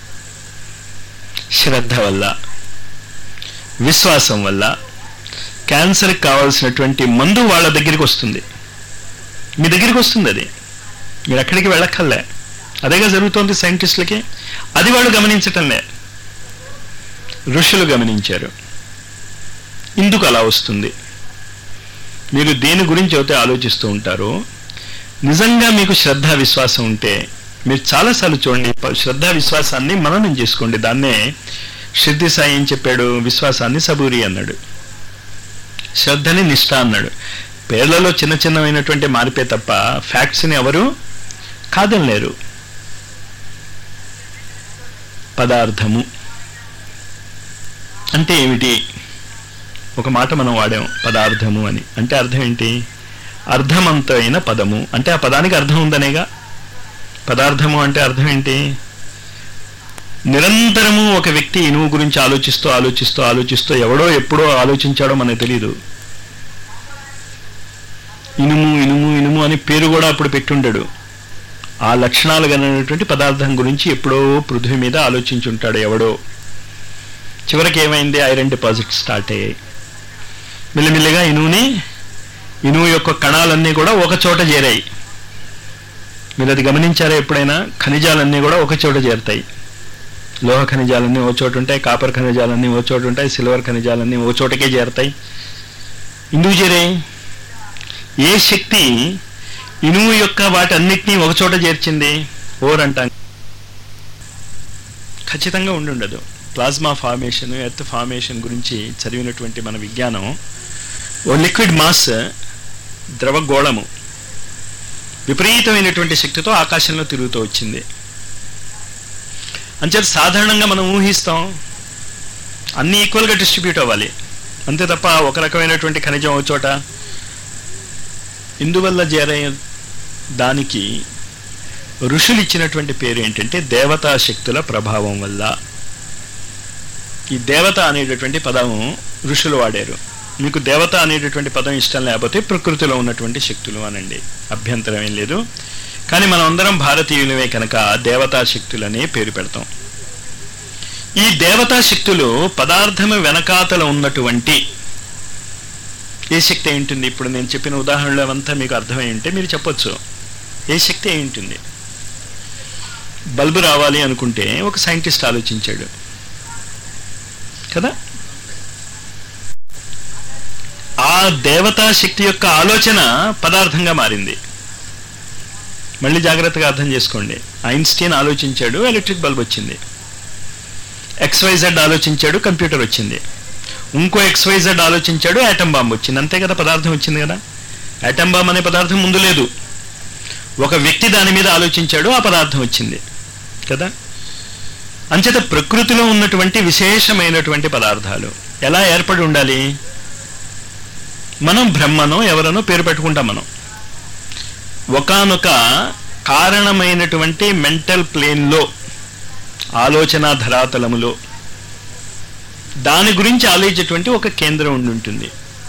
శ్రద్ధ వల్ల విశ్వాసం వల్ల క్యాన్సర్కి కావాల్సినటువంటి మందు వాళ్ళ దగ్గరికి వస్తుంది మీ దగ్గరికి వస్తుంది అది మీరు ఎక్కడికి వెళ్ళక్కర్లే అదేగా జరుగుతోంది సైంటిస్టులకి అది వాళ్ళు గమనించటంలే ఋషులు గమనించారు ఎందుకు అలా వస్తుంది మీరు దేని గురించి అయితే ఆలోచిస్తూ ఉంటారో నిజంగా మీకు శ్రద్ధ విశ్వాసం ఉంటే మీరు చాలాసార్లు చూడండి ప- శ్రద్ధ విశ్వాసాన్ని మననం చేసుకోండి దాన్నే సిద్ధి సాయి ఏం చెప్పాడు విశ్వాసాన్ని సబూరి అన్నాడు శ్రద్ధని నిష్ఠ అన్నాడు పేర్లలో చిన్న చిన్నమైనటువంటి మార్పే తప్ప ఫ్యాక్ట్స్ని ఎవరు కాదనలేరు పదార్థము అంటే ఏమిటి ఒక మాట మనం వాడాం పదార్థము అని అంటే అర్థం ఏంటి అర్థమంతైన పదము అంటే ఆ పదానికి అర్థం ఉందనేగా పదార్థము అంటే అర్థం ఏంటి నిరంతరము ఒక వ్యక్తి ఇనుము గురించి ఆలోచిస్తూ ఆలోచిస్తూ ఆలోచిస్తూ ఎవడో ఎప్పుడో ఆలోచించాడో మనకు తెలియదు ఇనుము ఇనుము ఇనుము అని పేరు కూడా అప్పుడు పెట్టుండడు ఆ లక్షణాలు కలిగినటువంటి పదార్థం గురించి ఎప్పుడో పృథ్వీ మీద ఆలోచించుంటాడు ఎవడో చివరికి ఏమైంది ఐరన్ డిపాజిట్ స్టార్ట్ అయ్యాయి మెల్లిమెల్లిగా ఇనువుని ఇనుము యొక్క కణాలన్నీ కూడా ఒక చోట చేరాయి మీరు అది గమనించారా ఎప్పుడైనా ఖనిజాలన్నీ కూడా ఒక చోట చేరుతాయి లోహ ఖనిజాలన్నీ ఓ చోట ఉంటాయి కాపర్ ఖనిజాలన్నీ ఓ చోట ఉంటాయి సిల్వర్ ఖనిజాలన్నీ ఓ చోటకే చేరుతాయి ఎందుకు చేరాయి ఏ శక్తి ఇనుము యొక్క వాటన్నిటినీ ఒక చోట చేర్చింది ఓర్ అంటాం ఖచ్చితంగా ఉండుండదు ప్లాస్మా ఫార్మేషన్ ఎర్త్ ఫార్మేషన్ గురించి చదివినటువంటి మన విజ్ఞానం ఓ లిక్విడ్ మాస్ ద్రవగోళము విపరీతమైనటువంటి శక్తితో ఆకాశంలో తిరుగుతూ వచ్చింది అంచేత సాధారణంగా మనం ఊహిస్తాం అన్ని ఈక్వల్గా డిస్ట్రిబ్యూట్ అవ్వాలి అంతే తప్ప ఒక రకమైనటువంటి ఖనిజం ఒక చోట ఇందువల్ల చేరే దానికి ఋషులు ఇచ్చినటువంటి పేరు ఏంటంటే దేవతా శక్తుల ప్రభావం వల్ల ఈ దేవత అనేటటువంటి పదం ఋషులు వాడారు మీకు దేవత అనేటటువంటి పదం ఇష్టం లేకపోతే ప్రకృతిలో ఉన్నటువంటి శక్తులు అనండి అభ్యంతరం ఏం లేదు కానీ మనం అందరం భారతీయులమే కనుక దేవతా శక్తులనే పేరు పెడతాం ఈ దేవతా శక్తులు పదార్థము వెనకాతల ఉన్నటువంటి ఏ శక్తి అయి ఉంటుంది ఇప్పుడు నేను చెప్పిన ఉదాహరణలు అవంతా మీకు అర్థమై ఉంటే మీరు చెప్పొచ్చు ఏ శక్తి అయి ఉంటుంది బల్బు రావాలి అనుకుంటే ఒక సైంటిస్ట్ ఆలోచించాడు కదా ఆ దేవతా శక్తి యొక్క ఆలోచన పదార్థంగా మారింది మళ్ళీ జాగ్రత్తగా అర్థం చేసుకోండి ఐన్స్టీన్ ఆలోచించాడు ఎలక్ట్రిక్ బల్బ్ వచ్చింది ఎక్స్వైజెడ్ ఆలోచించాడు కంప్యూటర్ వచ్చింది ఇంకో ఎక్స్వైజెడ్ ఆలోచించాడు యాటమ్ బాంబ్ వచ్చింది అంతే కదా పదార్థం వచ్చింది కదా యాటమ్ బాంబ్ అనే పదార్థం ముందు లేదు ఒక వ్యక్తి దాని మీద ఆలోచించాడు ఆ పదార్థం వచ్చింది కదా అంచేత ప్రకృతిలో ఉన్నటువంటి విశేషమైనటువంటి పదార్థాలు ఎలా ఏర్పడి ఉండాలి మనం బ్రహ్మనో ఎవరనో పేరు పెట్టుకుంటాం మనం ఒకానొక కారణమైనటువంటి మెంటల్ ప్లేన్లో ఆలోచన ధరాతలములో దాని గురించి ఆలోచించేటువంటి ఒక కేంద్రం ఉండి ఉంటుంది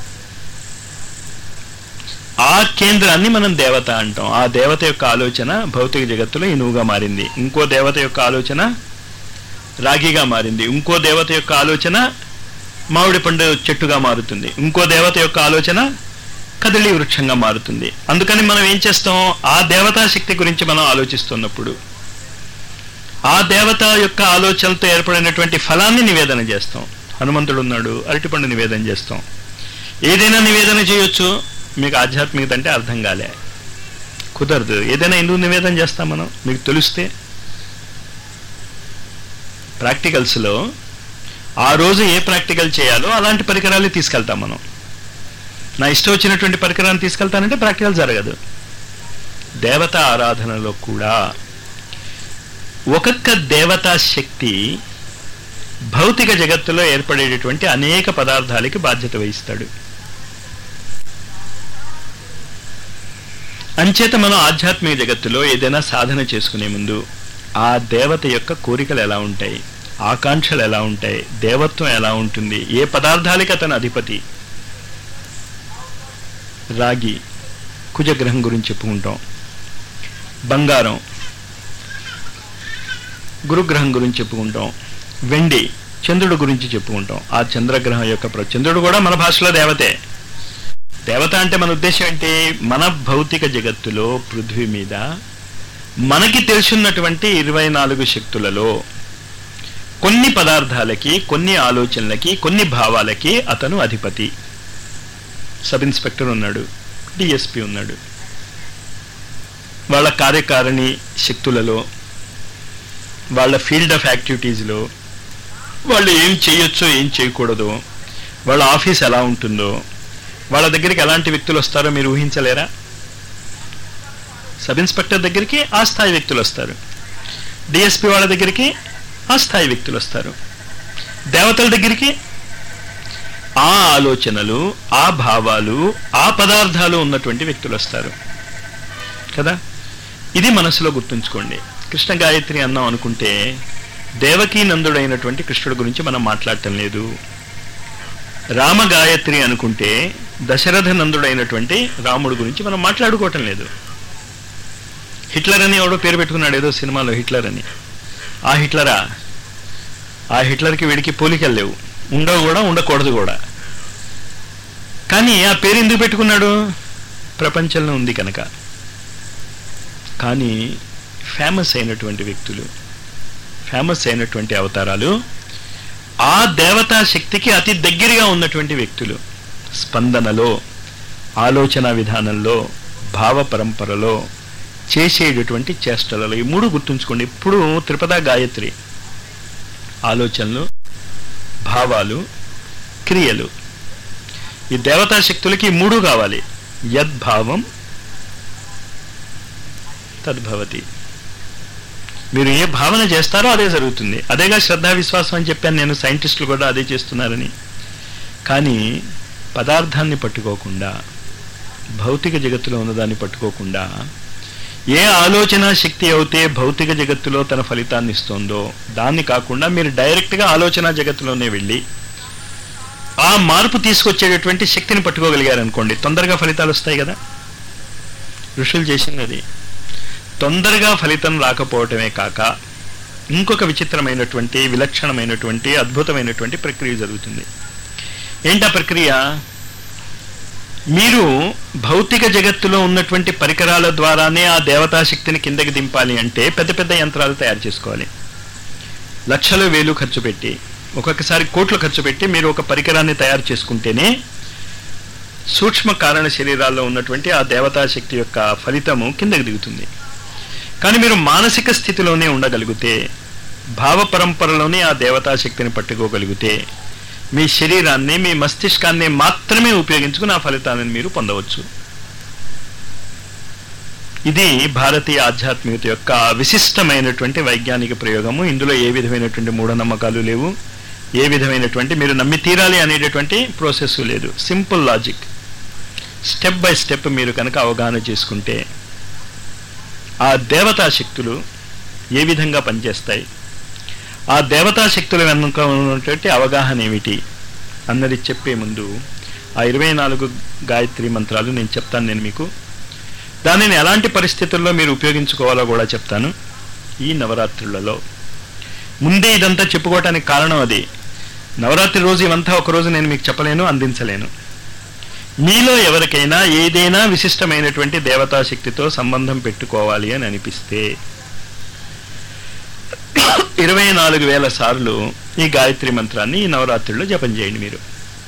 ఆ కేంద్రాన్ని మనం దేవత అంటాం ఆ దేవత యొక్క ఆలోచన భౌతిక జగత్తులో ఇనువుగా మారింది ఇంకో దేవత యొక్క ఆలోచన రాగిగా మారింది ఇంకో దేవత యొక్క ఆలోచన మామిడి పండు చెట్టుగా మారుతుంది ఇంకో దేవత యొక్క ఆలోచన కదలి వృక్షంగా మారుతుంది అందుకని మనం ఏం చేస్తాం ఆ దేవతా శక్తి గురించి మనం ఆలోచిస్తున్నప్పుడు ఆ దేవత యొక్క ఆలోచనలతో ఏర్పడినటువంటి ఫలాన్ని నివేదన చేస్తాం హనుమంతుడు ఉన్నాడు అరటిపండు నివేదన చేస్తాం ఏదైనా నివేదన చేయొచ్చు మీకు ఆధ్యాత్మికత అంటే అర్థం కాలే కుదరదు ఏదైనా ఎందుకు నివేదన చేస్తాం మనం మీకు తెలిస్తే ప్రాక్టికల్స్లో ఆ రోజు ఏ ప్రాక్టికల్ చేయాలో అలాంటి పరికరాలు తీసుకెళ్తాం మనం నా ఇష్టం వచ్చినటువంటి పరికరాన్ని తీసుకెళ్తానంటే ప్రాక్టికల్ జరగదు దేవత ఆరాధనలో కూడా ఒక్కొక్క దేవతా శక్తి భౌతిక జగత్తులో ఏర్పడేటటువంటి అనేక పదార్థాలకి బాధ్యత వహిస్తాడు అంచేత మనం ఆధ్యాత్మిక జగత్తులో ఏదైనా సాధన చేసుకునే ముందు ఆ దేవత యొక్క కోరికలు ఎలా ఉంటాయి ఆకాంక్షలు ఎలా ఉంటాయి దేవత్వం ఎలా ఉంటుంది ఏ పదార్థాలకి అతను అధిపతి రాగి కుజగ్రహం గురించి చెప్పుకుంటాం బంగారం గురుగ్రహం గురించి చెప్పుకుంటాం వెండి చంద్రుడు గురించి చెప్పుకుంటాం ఆ చంద్రగ్రహం యొక్క ప్ర- చంద్రుడు కూడా మన భాషలో దేవతే దేవత అంటే మన ఉద్దేశం ఏంటి మన భౌతిక జగత్తులో పృథ్వీ మీద మనకి తెలుసున్నటువంటి ఇరవై నాలుగు శక్తులలో కొన్ని పదార్థాలకి కొన్ని ఆలోచనలకి కొన్ని భావాలకి అతను అధిపతి సబ్ ఇన్స్పెక్టర్ ఉన్నాడు డిఎస్పి ఉన్నాడు వాళ్ళ కార్యకారిణి శక్తులలో వాళ్ళ ఫీల్డ్ ఆఫ్ యాక్టివిటీస్లో వాళ్ళు ఏం చేయొచ్చో ఏం చేయకూడదో వాళ్ళ ఆఫీస్ ఎలా ఉంటుందో వాళ్ళ దగ్గరికి ఎలాంటి వ్యక్తులు వస్తారో మీరు ఊహించలేరా సబ్ ఇన్స్పెక్టర్ దగ్గరికి ఆ స్థాయి వ్యక్తులు వస్తారు డిఎస్పి వాళ్ళ దగ్గరికి ఆ స్థాయి వ్యక్తులు వస్తారు దేవతల దగ్గరికి ఆ ఆలోచనలు ఆ భావాలు ఆ పదార్థాలు ఉన్నటువంటి వ్యక్తులు వస్తారు కదా ఇది మనసులో గుర్తుంచుకోండి కృష్ణ గాయత్రి అన్నాం అనుకుంటే దేవకీ నందుడైనటువంటి కృష్ణుడి గురించి మనం మాట్లాడటం లేదు రామ గాయత్రి అనుకుంటే దశరథ నందుడైనటువంటి రాముడు గురించి మనం మాట్లాడుకోవటం లేదు హిట్లర్ అని ఎవడో పేరు పెట్టుకున్నాడు ఏదో సినిమాలో హిట్లర్ అని ఆ హిట్లరా ఆ హిట్లర్కి వీడికి పోలికలు లేవు ఉండవు కూడా ఉండకూడదు కూడా కానీ ఆ పేరు ఎందుకు పెట్టుకున్నాడు ప్రపంచంలో ఉంది కనుక కానీ ఫేమస్ అయినటువంటి వ్యక్తులు ఫేమస్ అయినటువంటి అవతారాలు ఆ దేవతా శక్తికి అతి దగ్గరగా ఉన్నటువంటి వ్యక్తులు స్పందనలో ఆలోచన విధానంలో భావ పరంపరలో చేసేటటువంటి చేష్టలలో ఈ మూడు గుర్తుంచుకోండి ఇప్పుడు త్రిపద గాయత్రి ఆలోచనలు భావాలు క్రియలు ఈ దేవతా శక్తులకి ఈ మూడు కావాలి యద్భావం తద్భవతి మీరు ఏ భావన చేస్తారో అదే జరుగుతుంది అదేగా శ్రద్ధా విశ్వాసం అని చెప్పాను నేను సైంటిస్టులు కూడా అదే చేస్తున్నారని కానీ పదార్థాన్ని పట్టుకోకుండా భౌతిక జగత్తులో ఉన్నదాన్ని పట్టుకోకుండా ఏ ఆలోచన శక్తి అయితే భౌతిక జగత్తులో తన ఫలితాన్ని ఇస్తుందో దాన్ని కాకుండా మీరు డైరెక్ట్గా ఆలోచన జగత్తులోనే వెళ్ళి ఆ మార్పు తీసుకొచ్చేటటువంటి శక్తిని పట్టుకోగలిగారు అనుకోండి తొందరగా ఫలితాలు వస్తాయి కదా ఋషులు చేసింది అది తొందరగా ఫలితం రాకపోవటమే కాక ఇంకొక విచిత్రమైనటువంటి విలక్షణమైనటువంటి అద్భుతమైనటువంటి ప్రక్రియ జరుగుతుంది ఏంటా ప్రక్రియ మీరు భౌతిక జగత్తులో ఉన్నటువంటి పరికరాల ద్వారానే ఆ దేవతా శక్తిని కిందకి దింపాలి అంటే పెద్ద పెద్ద యంత్రాలు తయారు చేసుకోవాలి లక్షలు వేలు ఖర్చు పెట్టి ఒక్కొక్కసారి కోట్లు ఖర్చు పెట్టి మీరు ఒక పరికరాన్ని తయారు చేసుకుంటేనే సూక్ష్మ కారణ శరీరాల్లో ఉన్నటువంటి ఆ దేవతా శక్తి యొక్క ఫలితము కిందకి దిగుతుంది కానీ మీరు మానసిక స్థితిలోనే ఉండగలిగితే భావ పరంపరలోనే ఆ దేవతా శక్తిని పట్టుకోగలిగితే మీ శరీరాన్ని మీ మస్తిష్కాన్ని మాత్రమే ఉపయోగించుకుని ఆ ఫలితాలను మీరు పొందవచ్చు ఇది భారతీయ ఆధ్యాత్మికత యొక్క విశిష్టమైనటువంటి వైజ్ఞానిక ప్రయోగము ఇందులో ఏ విధమైనటువంటి మూఢనమ్మకాలు లేవు ఏ విధమైనటువంటి మీరు నమ్మి తీరాలి అనేటటువంటి ప్రాసెస్ లేదు simple logic step by step మీరు కనుక అవగాహన చేసుకుంటే ఆ దేవతా శక్తులు ఏ విధంగా పనిచేస్తాయి ఆ దేవతా శక్తుల వెనుక ఉన్నటువంటి అవగాహన ఏమిటి అన్నది చెప్పే ముందు ఆ ఇరవై నాలుగు గాయత్రి మంత్రాలు నేను చెప్తాను నేను మీకు దానిని ఎలాంటి పరిస్థితుల్లో మీరు ఉపయోగించుకోవాలో కూడా చెప్తాను ఈ నవరాత్రులలో ముందే ఇదంతా చెప్పుకోవటానికి కారణం అది నవరాత్రి రోజు ఇవంతా ఒకరోజు నేను మీకు చెప్పలేను అందించలేను మీలో ఎవరికైనా ఏదైనా విశిష్టమైనటువంటి దేవతా శక్తితో సంబంధం పెట్టుకోవాలి అని అనిపిస్తే ఇరవై నాలుగు వేల సార్లు ఈ గాయత్రి మంత్రాన్ని ఈ నవరాత్రుల్లో జపం చేయండి మీరు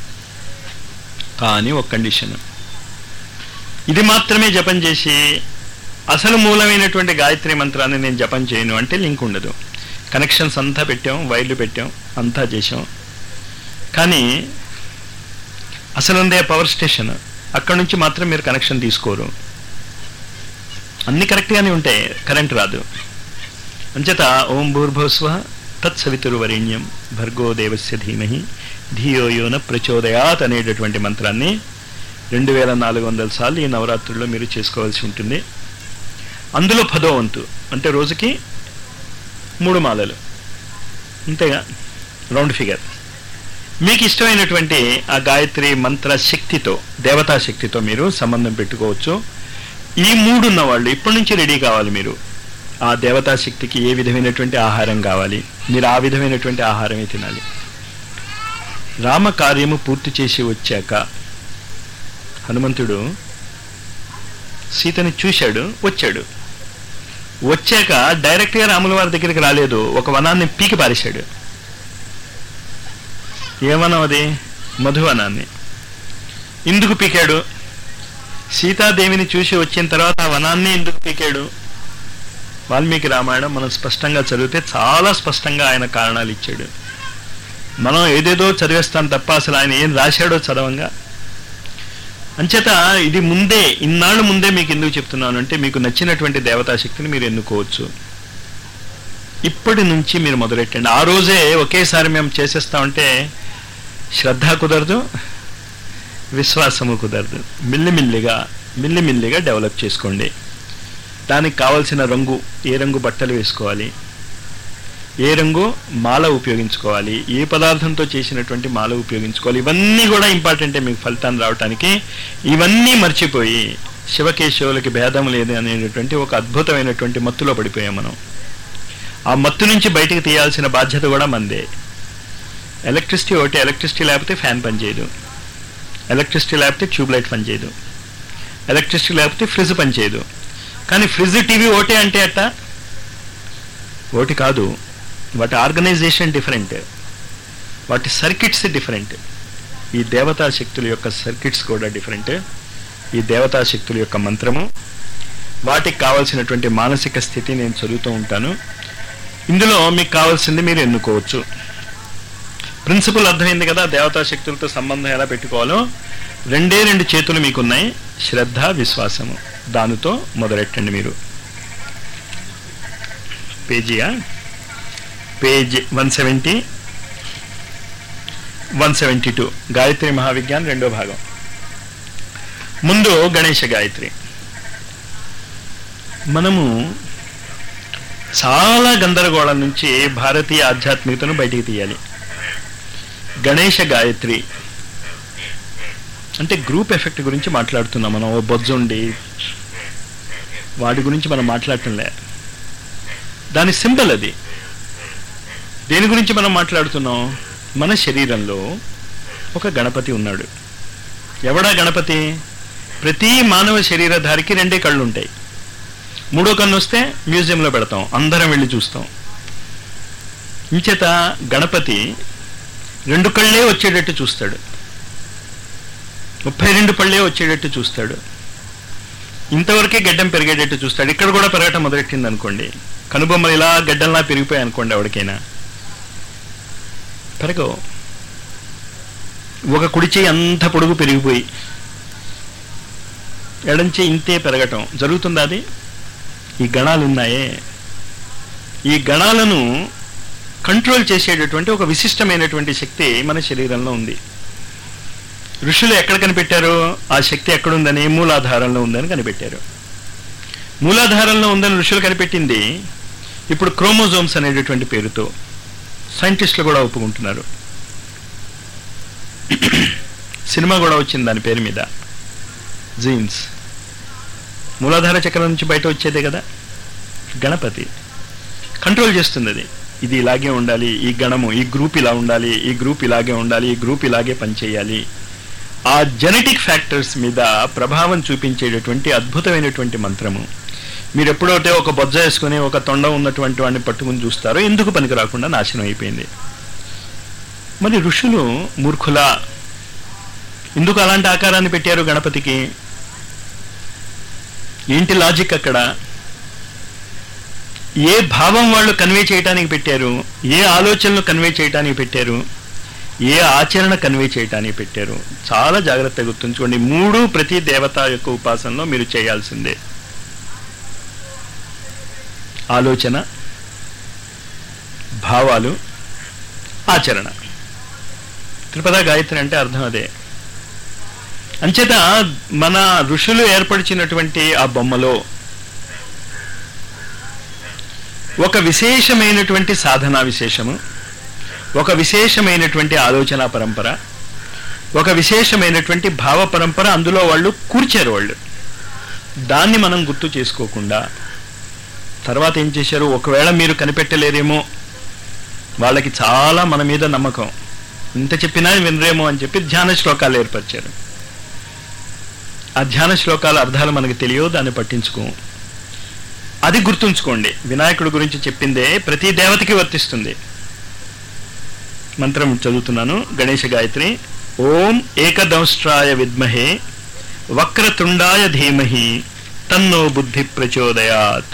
కానీ ఒక కండిషన్ ఇది మాత్రమే జపం చేసి అసలు మూలమైనటువంటి గాయత్రి మంత్రాన్ని నేను జపం చేయను అంటే లింక్ ఉండదు కనెక్షన్స్ అంతా పెట్టాం వైర్లు పెట్టాం అంతా చేసాం కానీ అసలు ఉందే పవర్ స్టేషన్ అక్కడ నుంచి మాత్రం మీరు కనెక్షన్ తీసుకోరు అన్ని కరెక్ట్గానే ఉంటాయి కరెంట్ రాదు అంచేత ఓం భూర్భువస్వ తత్సవితుర్వరేణ్యం భర్గో దేవస్య ధీమహి ధియో యోన ప్రచోదయాత్ అనేటటువంటి మంత్రాన్ని రెండు వేల నాలుగు వందల సార్లు ఈ నవరాత్రుల్లో మీరు చేసుకోవాల్సి ఉంటుంది అందులో పదో వంతు అంటే రోజుకి మూడు మాలలు అంతేగా రౌండ్ ఫిగర్ మీకు ఇష్టమైనటువంటి ఆ గాయత్రి మంత్ర శక్తితో దేవతా శక్తితో మీరు సంబంధం పెట్టుకోవచ్చు ఈ మూడు ఉన్న వాళ్ళు ఇప్పటి నుంచి రెడీ కావాలి మీరు ఆ దేవతా శక్తికి ఏ విధమైనటువంటి ఆహారం కావాలి మీరు ఆ విధమైనటువంటి ఆహారమే తినాలి రామ కార్యము పూర్తి చేసి వచ్చాక హనుమంతుడు సీతని చూశాడు వచ్చాడు వచ్చాక డైరెక్ట్గా రాముల వారి దగ్గరికి రాలేదు ఒక వనాన్ని పీకి పారేశాడు ఏ వనం అది మధువనాన్ని ఎందుకు పీకాడు సీతాదేవిని చూసి వచ్చిన తర్వాత ఆ వనాన్ని ఎందుకు పీకాడు వాల్మీకి రామాయణం మనం స్పష్టంగా చదివితే చాలా స్పష్టంగా ఆయన కారణాలు ఇచ్చాడు మనం ఏదేదో చదివేస్తాం తప్ప అసలు ఆయన ఏం రాశాడో చదవంగా అంచేత ఇది ముందే ఇన్నాళ్ళు ముందే మీకు ఎందుకు చెప్తున్నాను అంటే మీకు నచ్చినటువంటి దేవతా శక్తిని మీరు ఎన్నుకోవచ్చు ఇప్పటి నుంచి మీరు మొదలెట్టండి ఆ రోజే ఒకేసారి మేము చేసేస్తామంటే శ్రద్ధ కుదరదు విశ్వాసము కుదరదు మిల్లిమిల్లిగా మిల్లిమిల్లిగా డెవలప్ చేసుకోండి దానికి కావలసిన రంగు ఏ రంగు బట్టలు వేసుకోవాలి ఏ రంగు మాల ఉపయోగించుకోవాలి ఏ పదార్థంతో చేసినటువంటి మాల ఉపయోగించుకోవాలి ఇవన్నీ కూడా ఇంపార్టెంటే మీకు ఫలితాన్ని రావడానికి ఇవన్నీ మర్చిపోయి శివకేశవులకి భేదం లేదు అనేటటువంటి ఒక అద్భుతమైనటువంటి మత్తులో పడిపోయాం మనం ఆ మత్తు నుంచి బయటికి తీయాల్సిన బాధ్యత కూడా మందే ఎలక్ట్రిసిటీ ఒకటి ఎలక్ట్రిసిటీ లేకపోతే ఫ్యాన్ పనిచేయదు ఎలక్ట్రిసిటీ లేకపోతే ట్యూబ్ లైట్ పనిచేయదు ఎలక్ట్రిసిటీ లేకపోతే ఫ్రిడ్జ్ పనిచేయదు కానీ ఫ్రిడ్జ్ టీవీ ఒకటే అంటే అట్ట ఒకటి కాదు వాటి ఆర్గనైజేషన్ డిఫరెంట్ వాటి సర్కిట్స్ డిఫరెంట్ ఈ దేవతా శక్తుల యొక్క సర్కిట్స్ కూడా డిఫరెంట్ ఈ దేవతా శక్తుల యొక్క మంత్రము వాటికి కావాల్సినటువంటి మానసిక స్థితి నేను చదువుతూ ఉంటాను ఇందులో మీకు కావాల్సింది మీరు ఎన్నుకోవచ్చు ప్రిన్సిపల్ అర్థమైంది కదా దేవతా శక్తులతో సంబంధం ఎలా పెట్టుకోవాలో రెండే రెండు చేతులు మీకున్నాయి శ్రద్ధ విశ్వాసము దానితో మొదలెట్టండి మీరు పేజీయా page one seventy one seventy two Gayatri Mahavigyan రెండో భాగం ముందు గణేష గాయత్రి మనము చాలా గందరగోళం నుంచి భారతీయ ఆధ్యాత్మికతను బయటికి తీయాలి గణేష గాయత్రి అంటే గ్రూప్ ఎఫెక్ట్ గురించి మాట్లాడుతున్నాం మనం ఓ బొజ్జుండి వాటి గురించి మనం మాట్లాడటంలే దాని సింబల్ అది దేని గురించి మనం మాట్లాడుతున్నాం మన శరీరంలో ఒక గణపతి ఉన్నాడు ఎవడా గణపతి ప్రతి మానవ శరీరధారికి రెండే కళ్ళు ఉంటాయి మూడో కన్ను వస్తే మ్యూజియంలో పెడతాం అందరం వెళ్ళి చూస్తాం ఇంచేత గణపతి రెండు కళ్ళే వచ్చేటట్టు చూస్తాడు ముప్పై రెండు పళ్ళే వచ్చేటట్టు చూస్తాడు ఇంతవరకే గడ్డం పెరిగేటట్టు చూస్తాడు ఇక్కడ కూడా పెరగటం మొదలెట్టింది అనుకోండి కనుబొమ్మలు ఇలా గడ్డంలా పెరిగిపోయాయి అనుకోండి ఎవరికైనా పెరగవు ఒక కుడి చేయి అంత పొడుగు పెరిగిపోయి ఎడంచే ఇంతే పెరగటం జరుగుతుందా అది ఈ గణాలు ఉన్నాయే ఈ గణాలను కంట్రోల్ చేసేటటువంటి ఒక విశిష్టమైనటువంటి శక్తి మన శరీరంలో ఉంది ఋషులు ఎక్కడ కనిపెట్టారు ఆ శక్తి ఎక్కడుందని మూలాధారంలో ఉందని కనిపెట్టారు మూలాధారంలో ఉందని ఋషులు కనిపెట్టింది ఇప్పుడు క్రోమోజోమ్స్ అనేటటువంటి పేరుతో సైంటిస్టులు కూడా ఒప్పుకుంటున్నారు సినిమా కూడా వచ్చింది దాని పేరు మీద జీన్స్ మూలాధార చక్రం నుంచి బయట వచ్చేదే కదా గణపతి కంట్రోల్ చేస్తుంది అది ఇది ఇలాగే ఉండాలి ఈ గణము ఈ గ్రూప్ ఇలా ఉండాలి ఈ గ్రూప్ ఇలాగే ఉండాలి ఈ గ్రూప్ ఇలాగే పనిచేయాలి ఆ జెనెటిక్ ఫ్యాక్టర్స్ మీద ప్రభావం చూపించేటటువంటి అద్భుతమైనటువంటి మంత్రము మీరు ఎప్పుడైతే ఒక బొజ్జ వేసుకుని ఒక తొండ ఉన్నటువంటి వాడిని పట్టుకుని చూస్తారో ఎందుకు పనికి రాకుండా నాశనం అయిపోయింది మరి ఋషులు మూర్ఖులా ఎందుకు అలాంటి ఆకారాన్ని పెట్టారు గణపతికి ఏంటి లాజిక్ అక్కడ ఏ భావం వాళ్ళు కన్వే చేయటానికి పెట్టారు ఏ ఆలోచనలు కన్వే చేయటానికి పెట్టారు ఏ ఆచరణ కన్వే చేయటానికి పెట్టారు చాలా జాగ్రత్తగా గుర్తుంచుకోండి మూడు ప్రతి దేవత యొక్క ఉపాసనలో మీరు చేయాల్సిందే ఆలోచన భావాలు ఆచరణ త్రిపద గాయత్రి అంటే అర్థం అదే అంచేత మన ఋషులు ఏర్పరిచినటువంటి ఆ బొమ్మలో ఒక విశేషమైనటువంటి సాధనా విశేషము ఒక విశేషమైనటువంటి ఆలోచన పరంపర ఒక విశేషమైనటువంటి భావ పరంపర అందులో వాళ్ళు కూర్చారు వాళ్ళు దాన్ని మనం గుర్తు చేసుకోకుండా తర్వాత ఏం చేశారు ఒకవేళ మీరు కనిపెట్టలేరేమో వాళ్ళకి చాలా మన మీద నమ్మకం ఇంత చెప్పినా వినరేమో అని చెప్పి ధ్యాన శ్లోకాలు ఏర్పరిచారు ఆ ధ్యాన శ్లోకాల అర్థాలు మనకు తెలియవు దాన్ని పట్టించుకోము అది గుర్తుంచుకోండి వినాయకుడి గురించి చెప్పిందే ప్రతి దేవతకి వర్తిస్తుంది మంత్రం చదువుతున్నాను గణేష గాయత్రి ఓం ఏకదంష్ట్రాయ విద్మహే వక్రతుండాయ ధీమహి తన్నో బుద్ధి ప్రచోదయాత్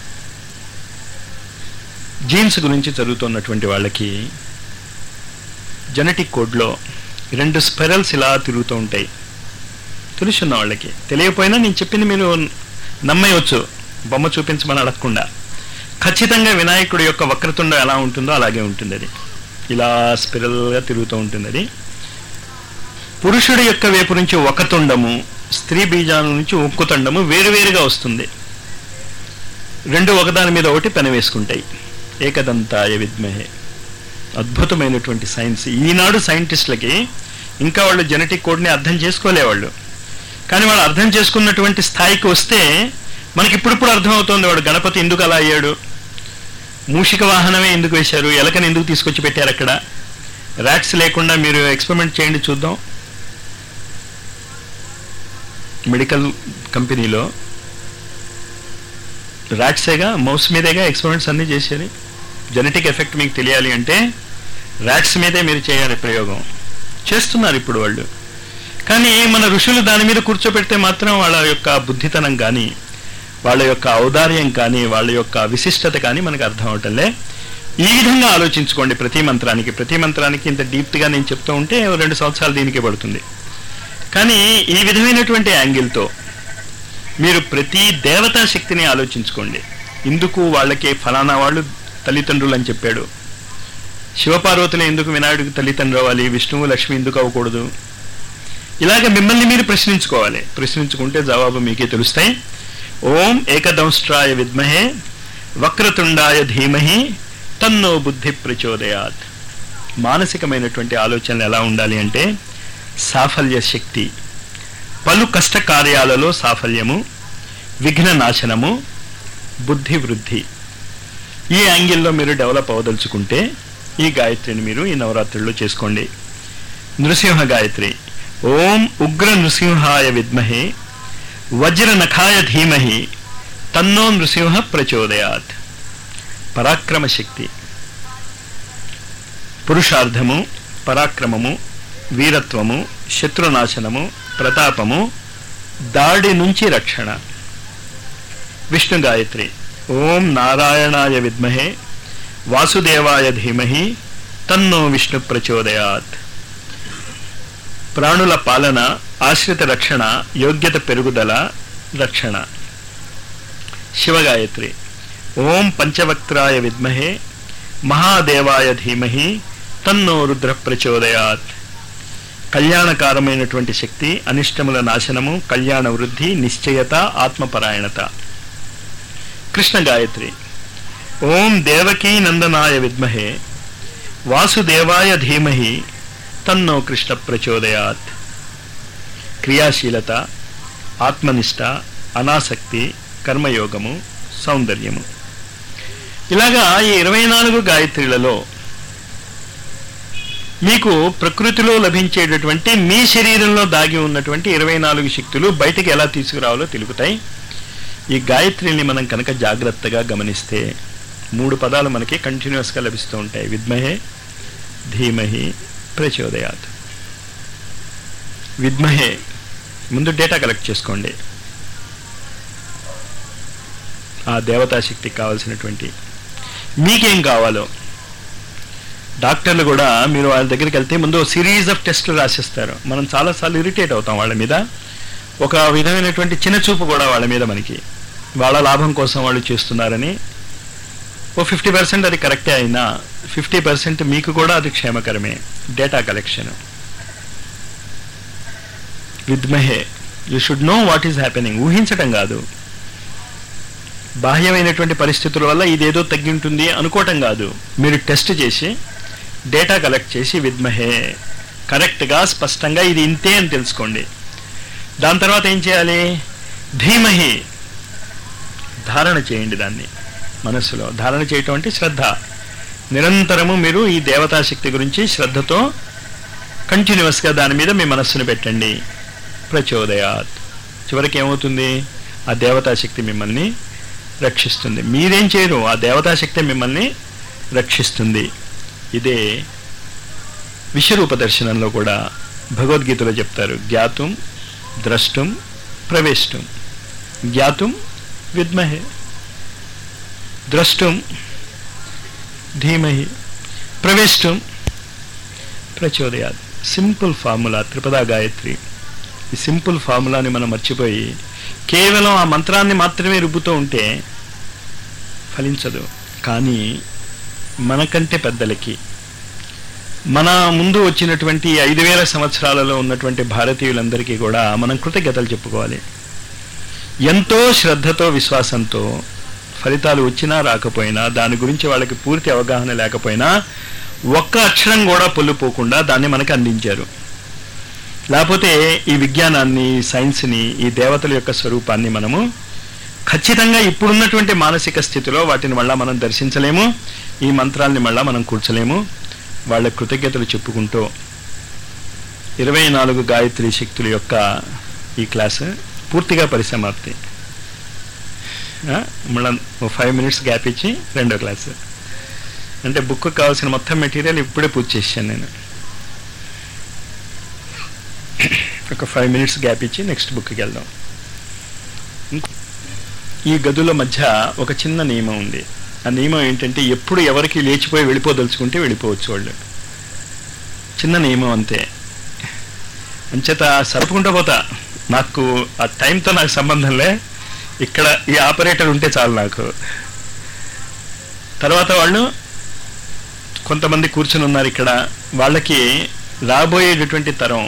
జీన్స్ గురించి చదువుతున్నటువంటి వాళ్ళకి జెనెటిక్ కోడ్లో రెండు స్పెరల్స్ ఇలా తిరుగుతూ ఉంటాయి తెలుసున్న వాళ్ళకి తెలియకపోయినా నేను చెప్పింది మీరు నమ్మేయవచ్చు బొమ్మ చూపించమని అడగకుండా ఖచ్చితంగా వినాయకుడి యొక్క వక్రతుండం ఎలా ఉంటుందో అలాగే ఉంటుంది అది ఇలా స్పిరల్గా తిరుగుతూ ఉంటుంది అది పురుషుడి యొక్క వైపు నుంచి ఒక తుండము స్త్రీ బీజాల నుంచి ఒక్కు తుండము వేరువేరుగా వస్తుంది రెండు ఒకదాని మీద ఒకటి పెనవేసుకుంటాయి ఏకదంతాయ విద్మహే అద్భుతమైనటువంటి సైన్స్ ఈనాడు సైంటిస్టులకి ఇంకా వాళ్ళు జెనెటిక్ కోడ్ని అర్థం చేసుకోలేవాళ్ళు కానీ వాళ్ళు అర్థం చేసుకున్నటువంటి స్థాయికి వస్తే మనకి ఇప్పుడిప్పుడు అర్థమవుతోంది వాడు గణపతి ఎందుకు అలా అయ్యాడు మూషిక వాహనమే ఎందుకు వేశారు ఎలకని ఎందుకు తీసుకొచ్చి పెట్టారు అక్కడ ర్యాట్స్ లేకుండా మీరు ఎక్స్పెరిమెంట్ చేయండి చూద్దాం మెడికల్ కంపెనీలో ర్యాట్సేగా మౌస్ మీదేగా ఎక్స్పెరిమెంట్స్ అన్నీ చేసేది జెనెటిక్ ఎఫెక్ట్ మీకు తెలియాలి అంటే ర్యాట్స్ మీదే మీరు చేయాలి ప్రయోగం చేస్తున్నారు ఇప్పుడు వాళ్ళు కానీ మన ఋషులు దాని మీద కూర్చోబెడితే మాత్రం వాళ్ళ యొక్క బుద్ధితనం కానీ వాళ్ళ యొక్క ఔదార్యం కానీ వాళ్ళ యొక్క విశిష్టత కానీ మనకు అర్థం అవటంలే ఈ విధంగా ఆలోచించుకోండి ప్రతి మంత్రానికి ప్రతి మంత్రానికి ఇంత డీప్గా నేను చెప్తూ ఉంటే ఓ రెండు సంవత్సరాలు దీనికే పడుతుంది కానీ ఈ విధమైనటువంటి యాంగిల్తో మీరు ప్రతి దేవతా శక్తిని ఆలోచించుకోండి ఇందుకు వాళ్ళకి ఫలానా వాళ్ళు తల్లిదండ్రులు అని చెప్పాడు శివపార్వతులు ఎందుకు వినాయకుడికి తల్లిదండ్రులు అవ్వాలి విష్ణువు లక్ష్మి ఎందుకు అవ్వకూడదు ఇలాగ మిమ్మల్ని మీరు ప్రశ్నించుకోవాలి ప్రశ్నించుకుంటే జవాబు మీకే తెలుస్తాయి ఓం ఏకదంష్ట్రాయ విద్మహే వక్రతుండాయ ధీమహి తన్నో బుద్ధి ప్రచోదయాత్ మానసికమైనటువంటి ఆలోచనలు ఎలా ఉండాలి అంటే సాఫల్య శక్తి పలు కష్ట కార్యాలలో సాఫల్యము విఘ్న నాశనము బుద్ధి వృద్ధి ఈ యాంగిల్లో మీరు డెవలప్ అవ్వదలుచుకుంటే ఈ గాయత్రిని మీరు ఈ నవరాత్రుల్లో చేసుకోండి నృసింహ గాయత్రి ఓం ఉగ్ర నృసింహాయ విద్మహే వజ్ర నఖాయ ధీమహి తన్నో నృసింహ ప్రచోదయాత్ పరాక్రమ శక్తి పురుషార్థము పరాక్రమము వీరత్వము శత్రునాశనము ప్రతాపము దాడి నుంచి రక్షణ విష్ణు గాయత్రి ఓం నారాయణాయ విద్మహే వాసుదేవాయ ధీమహి తన్నో విష్ణు ప్రచోదయాత్ ప్రాణుల పాలన ఆశ్రిత రక్షణ యోగ్యత పెరుగుదల రక్షణ శివగాయత్రి ఓం పంచవక్త్రాయ విద్మహే మహాదేవాయ ధీమహి తన్నో రుద్ర ప్రచోదయాత్ కళ్యాణకారమైనటువంటి శక్తి అనిష్టముల నాశనము కళ్యాణ వృద్ధి నిశ్చయత ఆత్మపరాయణత కృష్ణ గాయత్రి ఓం దేవకీ నందనాయ విద్మహే వాసుదేవాయ ధీమహి తన్నో కృష్ణ ప్రచోదయాత్ క్రియాశీలత ఆత్మనిష్ట అనాసక్తి కర్మయోగము సౌందర్యము ఇలాగా ఈ ఇరవై నాలుగు గాయత్రులలో మీకు ప్రకృతిలో లభించేటటువంటి మీ శరీరంలో దాగి ఉన్నటువంటి ఇరవై నాలుగు శక్తులు బయటికి ఎలా తీసుకురావాలో తెలుగుతాయి ఈ గాయత్రిని మనం కనుక జాగ్రత్తగా గమనిస్తే మూడు పదాలు మనకి కంటిన్యూస్గా లభిస్తూ ఉంటాయి విద్మహే ధీమహి ప్రచోదయాత్ విద్మహే ముందు డేటా కలెక్ట్ చేసుకోండి ఆ దేవతా శక్తికి కావాల్సినటువంటి మీకేం కావాలో డాక్టర్లు కూడా మీరు వాళ్ళ దగ్గరికి వెళ్తే ముందు సిరీస్ ఆఫ్ టెస్టులు రాసిస్తారు మనం చాలాసార్లు ఇరిటేట్ అవుతాం వాళ్ళ మీద ఒక విధమైనటువంటి చిన్న చూపు కూడా వాళ్ళ మీద మనకి వాళ్ళ లాభం కోసం వాళ్ళు చేస్తున్నారని ఓ ఫిఫ్టీ పర్సెంట్ అది కరెక్టే అయినా ఫిఫ్టీ పర్సెంట్ మీకు కూడా అది క్షేమకరమే డేటా కలెక్షన్ విద్మహే you should know what is happening ఊహించటం కాదు బాహ్యమైనటువంటి పరిస్థితుల వల్ల ఇదేదో తగ్గింటుంది అనుకోవటం కాదు మీరు టెస్ట్ చేసి డేటా కలెక్ట్ చేసి విద్మహే కరెక్ట్గా స్పష్టంగా ఇది ఇంతే అని తెలుసుకోండి దాని తర్వాత ఏం చేయాలి ధీమహి ధారణ చేయండి దాన్ని మనస్సులో ధారణ చేయటం అంటే శ్రద్ధ నిరంతరము మీరు ఈ దేవతా శక్తి గురించి శ్రద్ధతో కంటిన్యూస్గా దాని మీద మీ మనస్సును పెట్టండి ప్రచోదయాత్ చివరికి ఏమవుతుంది ఆ దేవతా శక్తి మిమ్మల్ని రక్షిస్తుంది మీరేం చేయరు ఆ దేవతా శక్తి మిమ్మల్ని రక్షిస్తుంది ఇదే విశ్వరూప దర్శనంలో కూడా భగవద్గీతలో చెప్తారు జ్ఞాతుం ద్రష్టం ప్రవేష్టం జ్ఞాతుం విద్మహే ద్రష్టం ధీమహి ప్రవేష్టం ప్రచోదయాత్ సింపుల్ ఫార్ములా త్రిపదా గాయత్రి ఈ సింపుల్ ఫార్ములాని మనం మర్చిపోయి కేవలం ఆ మంత్రాన్ని మాత్రమే రుబ్బుతూ ఉంటే ఫలించదు కానీ మనకంటే పెద్దలకి మన ముందు వచ్చినటువంటి ఐదు వేల సంవత్సరాలలో ఉన్నటువంటి భారతీయులందరికీ కూడా మనం కృతజ్ఞతలు చెప్పుకోవాలి ఎంతో శ్రద్ధతో విశ్వాసంతో ఫలితాలు వచ్చినా రాకపోయినా దాని గురించి వాళ్ళకి పూర్తి అవగాహన లేకపోయినా ఒక్క అక్షరం కూడా పొల్లిపోకుండా దాన్ని మనకు అందించారు లేకపోతే ఈ విజ్ఞానాన్ని ఈ సైన్స్ని ఈ దేవతల యొక్క స్వరూపాన్ని మనము ఖచ్చితంగా ఇప్పుడున్నటువంటి మానసిక స్థితిలో వాటిని మళ్ళా మనం దర్శించలేము ఈ మంత్రాల్ని మళ్ళా మనం కూర్చలేము వాళ్ళ కృతజ్ఞతలు చెప్పుకుంటూ ఇరవై నాలుగు గాయత్రి శక్తుల యొక్క ఈ క్లాస్ పూర్తిగా పరిసమాప్తి ఆ, మళ్ళా ఫైవ్ మినిట్స్ గ్యాప్ ఇచ్చి రెండో క్లాస్ అంటే బుక్ కావాల్సిన మొత్తం మెటీరియల్ ఇప్పుడే పూజ చేశాను నేను ఒక ఫైవ్ మినిట్స్ గ్యాప్ ఇచ్చి నెక్స్ట్ బుక్కి వెళ్దాం ఇంకో- ఈ గదుల మధ్య ఒక చిన్న నియమం ఉంది ఆ నియమం ఏంటంటే ఎప్పుడు ఎవరికి లేచిపోయి వెళ్ళిపోదలుచుకుంటే వెళ్ళిపోవచ్చు వాళ్ళు చిన్న నియమం అంతే అంచేత సరుపుకుంటూ పోతా నాకు ఆ టైంతో నాకు సంబంధం లే ఇక్కడ ఈ ఆపరేటర్ ఉంటే చాలు నాకు తర్వాత వాళ్ళు కొంతమంది కూర్చుని ఉన్నారు ఇక్కడ వాళ్ళకి రాబోయేటటువంటి తరం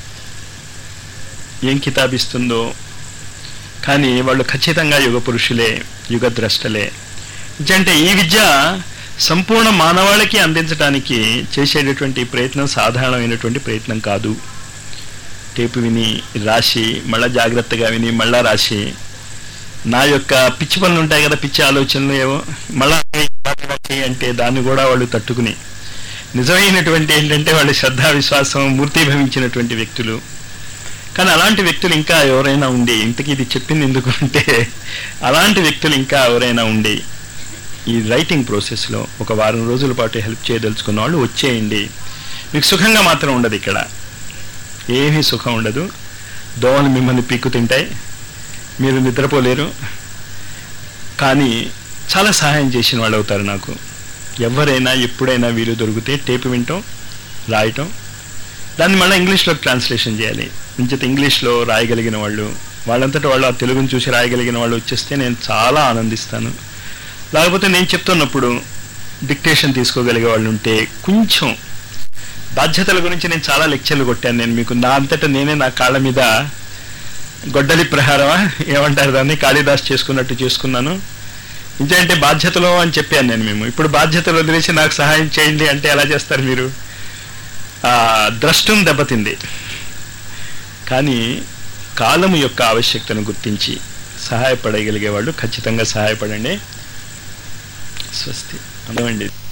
ఏం కితాబిస్తుందో కానీ వాళ్ళు ఖచ్చితంగా యుగ పురుషులే యుగ ద్రష్టలే అంటే ఈ విద్య సంపూర్ణ మానవాళికి అందించడానికి చేసేటటువంటి ప్రయత్నం సాధారణమైనటువంటి ప్రయత్నం కాదు టేపు విని రాసి మళ్ళా జాగ్రత్తగా విని మళ్ళా రాసి నా యొక్క పిచ్చి పనులు ఉంటాయి కదా పిచ్చి ఆలోచనలు ఏవో మళ్ళా అంటే దాన్ని కూడా వాళ్ళు తట్టుకుని నిజమైనటువంటి ఏంటంటే వాళ్ళు శ్రద్ధా విశ్వాసం మూర్తిభవించినటువంటి వ్యక్తులు కానీ అలాంటి వ్యక్తులు ఇంకా ఎవరైనా ఉండి ఇంతకీ ఇది చెప్పింది ఎందుకు అంటే అలాంటి వ్యక్తులు ఇంకా ఎవరైనా ఉండి ఈ రైటింగ్ ప్రాసెస్లో ఒక వారం రోజుల పాటు హెల్ప్ చేయదలుచుకున్న వాళ్ళు వచ్చేయండి మీకు సుఖంగా మాత్రం ఉండదు ఇక్కడ ఏమీ సుఖం ఉండదు దోమలు మిమ్మల్ని పీక్కు తింటాయి మీరు నిద్రపోలేరు కానీ చాలా సహాయం చేసిన వాళ్ళు అవుతారు నాకు ఎవరైనా ఎప్పుడైనా వీలు దొరికితే టేపు వింటాం రాయటం దాన్ని మళ్ళీ ఇంగ్లీష్లో ట్రాన్స్లేషన్ చేయాలి ఇంచేత ఇంగ్లీష్లో రాయగలిగిన వాళ్ళు వాళ్ళంతటా వాళ్ళు ఆ తెలుగుని చూసి రాయగలిగిన వాళ్ళు వచ్చేస్తే నేను చాలా ఆనందిస్తాను లేకపోతే నేను చెప్తున్నప్పుడు డిక్టేషన్ తీసుకోగలిగే వాళ్ళు ఉంటే కొంచెం బాధ్యతల గురించి నేను చాలా లెక్చర్లు కొట్టాను నేను మీకు నా అంతటా నేనే నా కాళ్ళ మీద గొడ్డలి ప్రహారమా ఏమంటారు దాన్ని కాళిదాస్ చేసుకున్నట్టు చేసుకున్నాను ఇంకేంటే బాధ్యతలు అని చెప్పాను నేను మేము ఇప్పుడు బాధ్యతలు వదిలేసి నాకు సహాయం చేయండి అంటే ఎలా చేస్తారు మీరు ఆ ద్రష్టం దెబ్బతింది కానీ కాలము యొక్క ఆవశ్యకతను గుర్తించి సహాయపడగలిగే వాళ్ళు ఖచ్చితంగా సహాయపడండి స్వస్తి అర్థమండి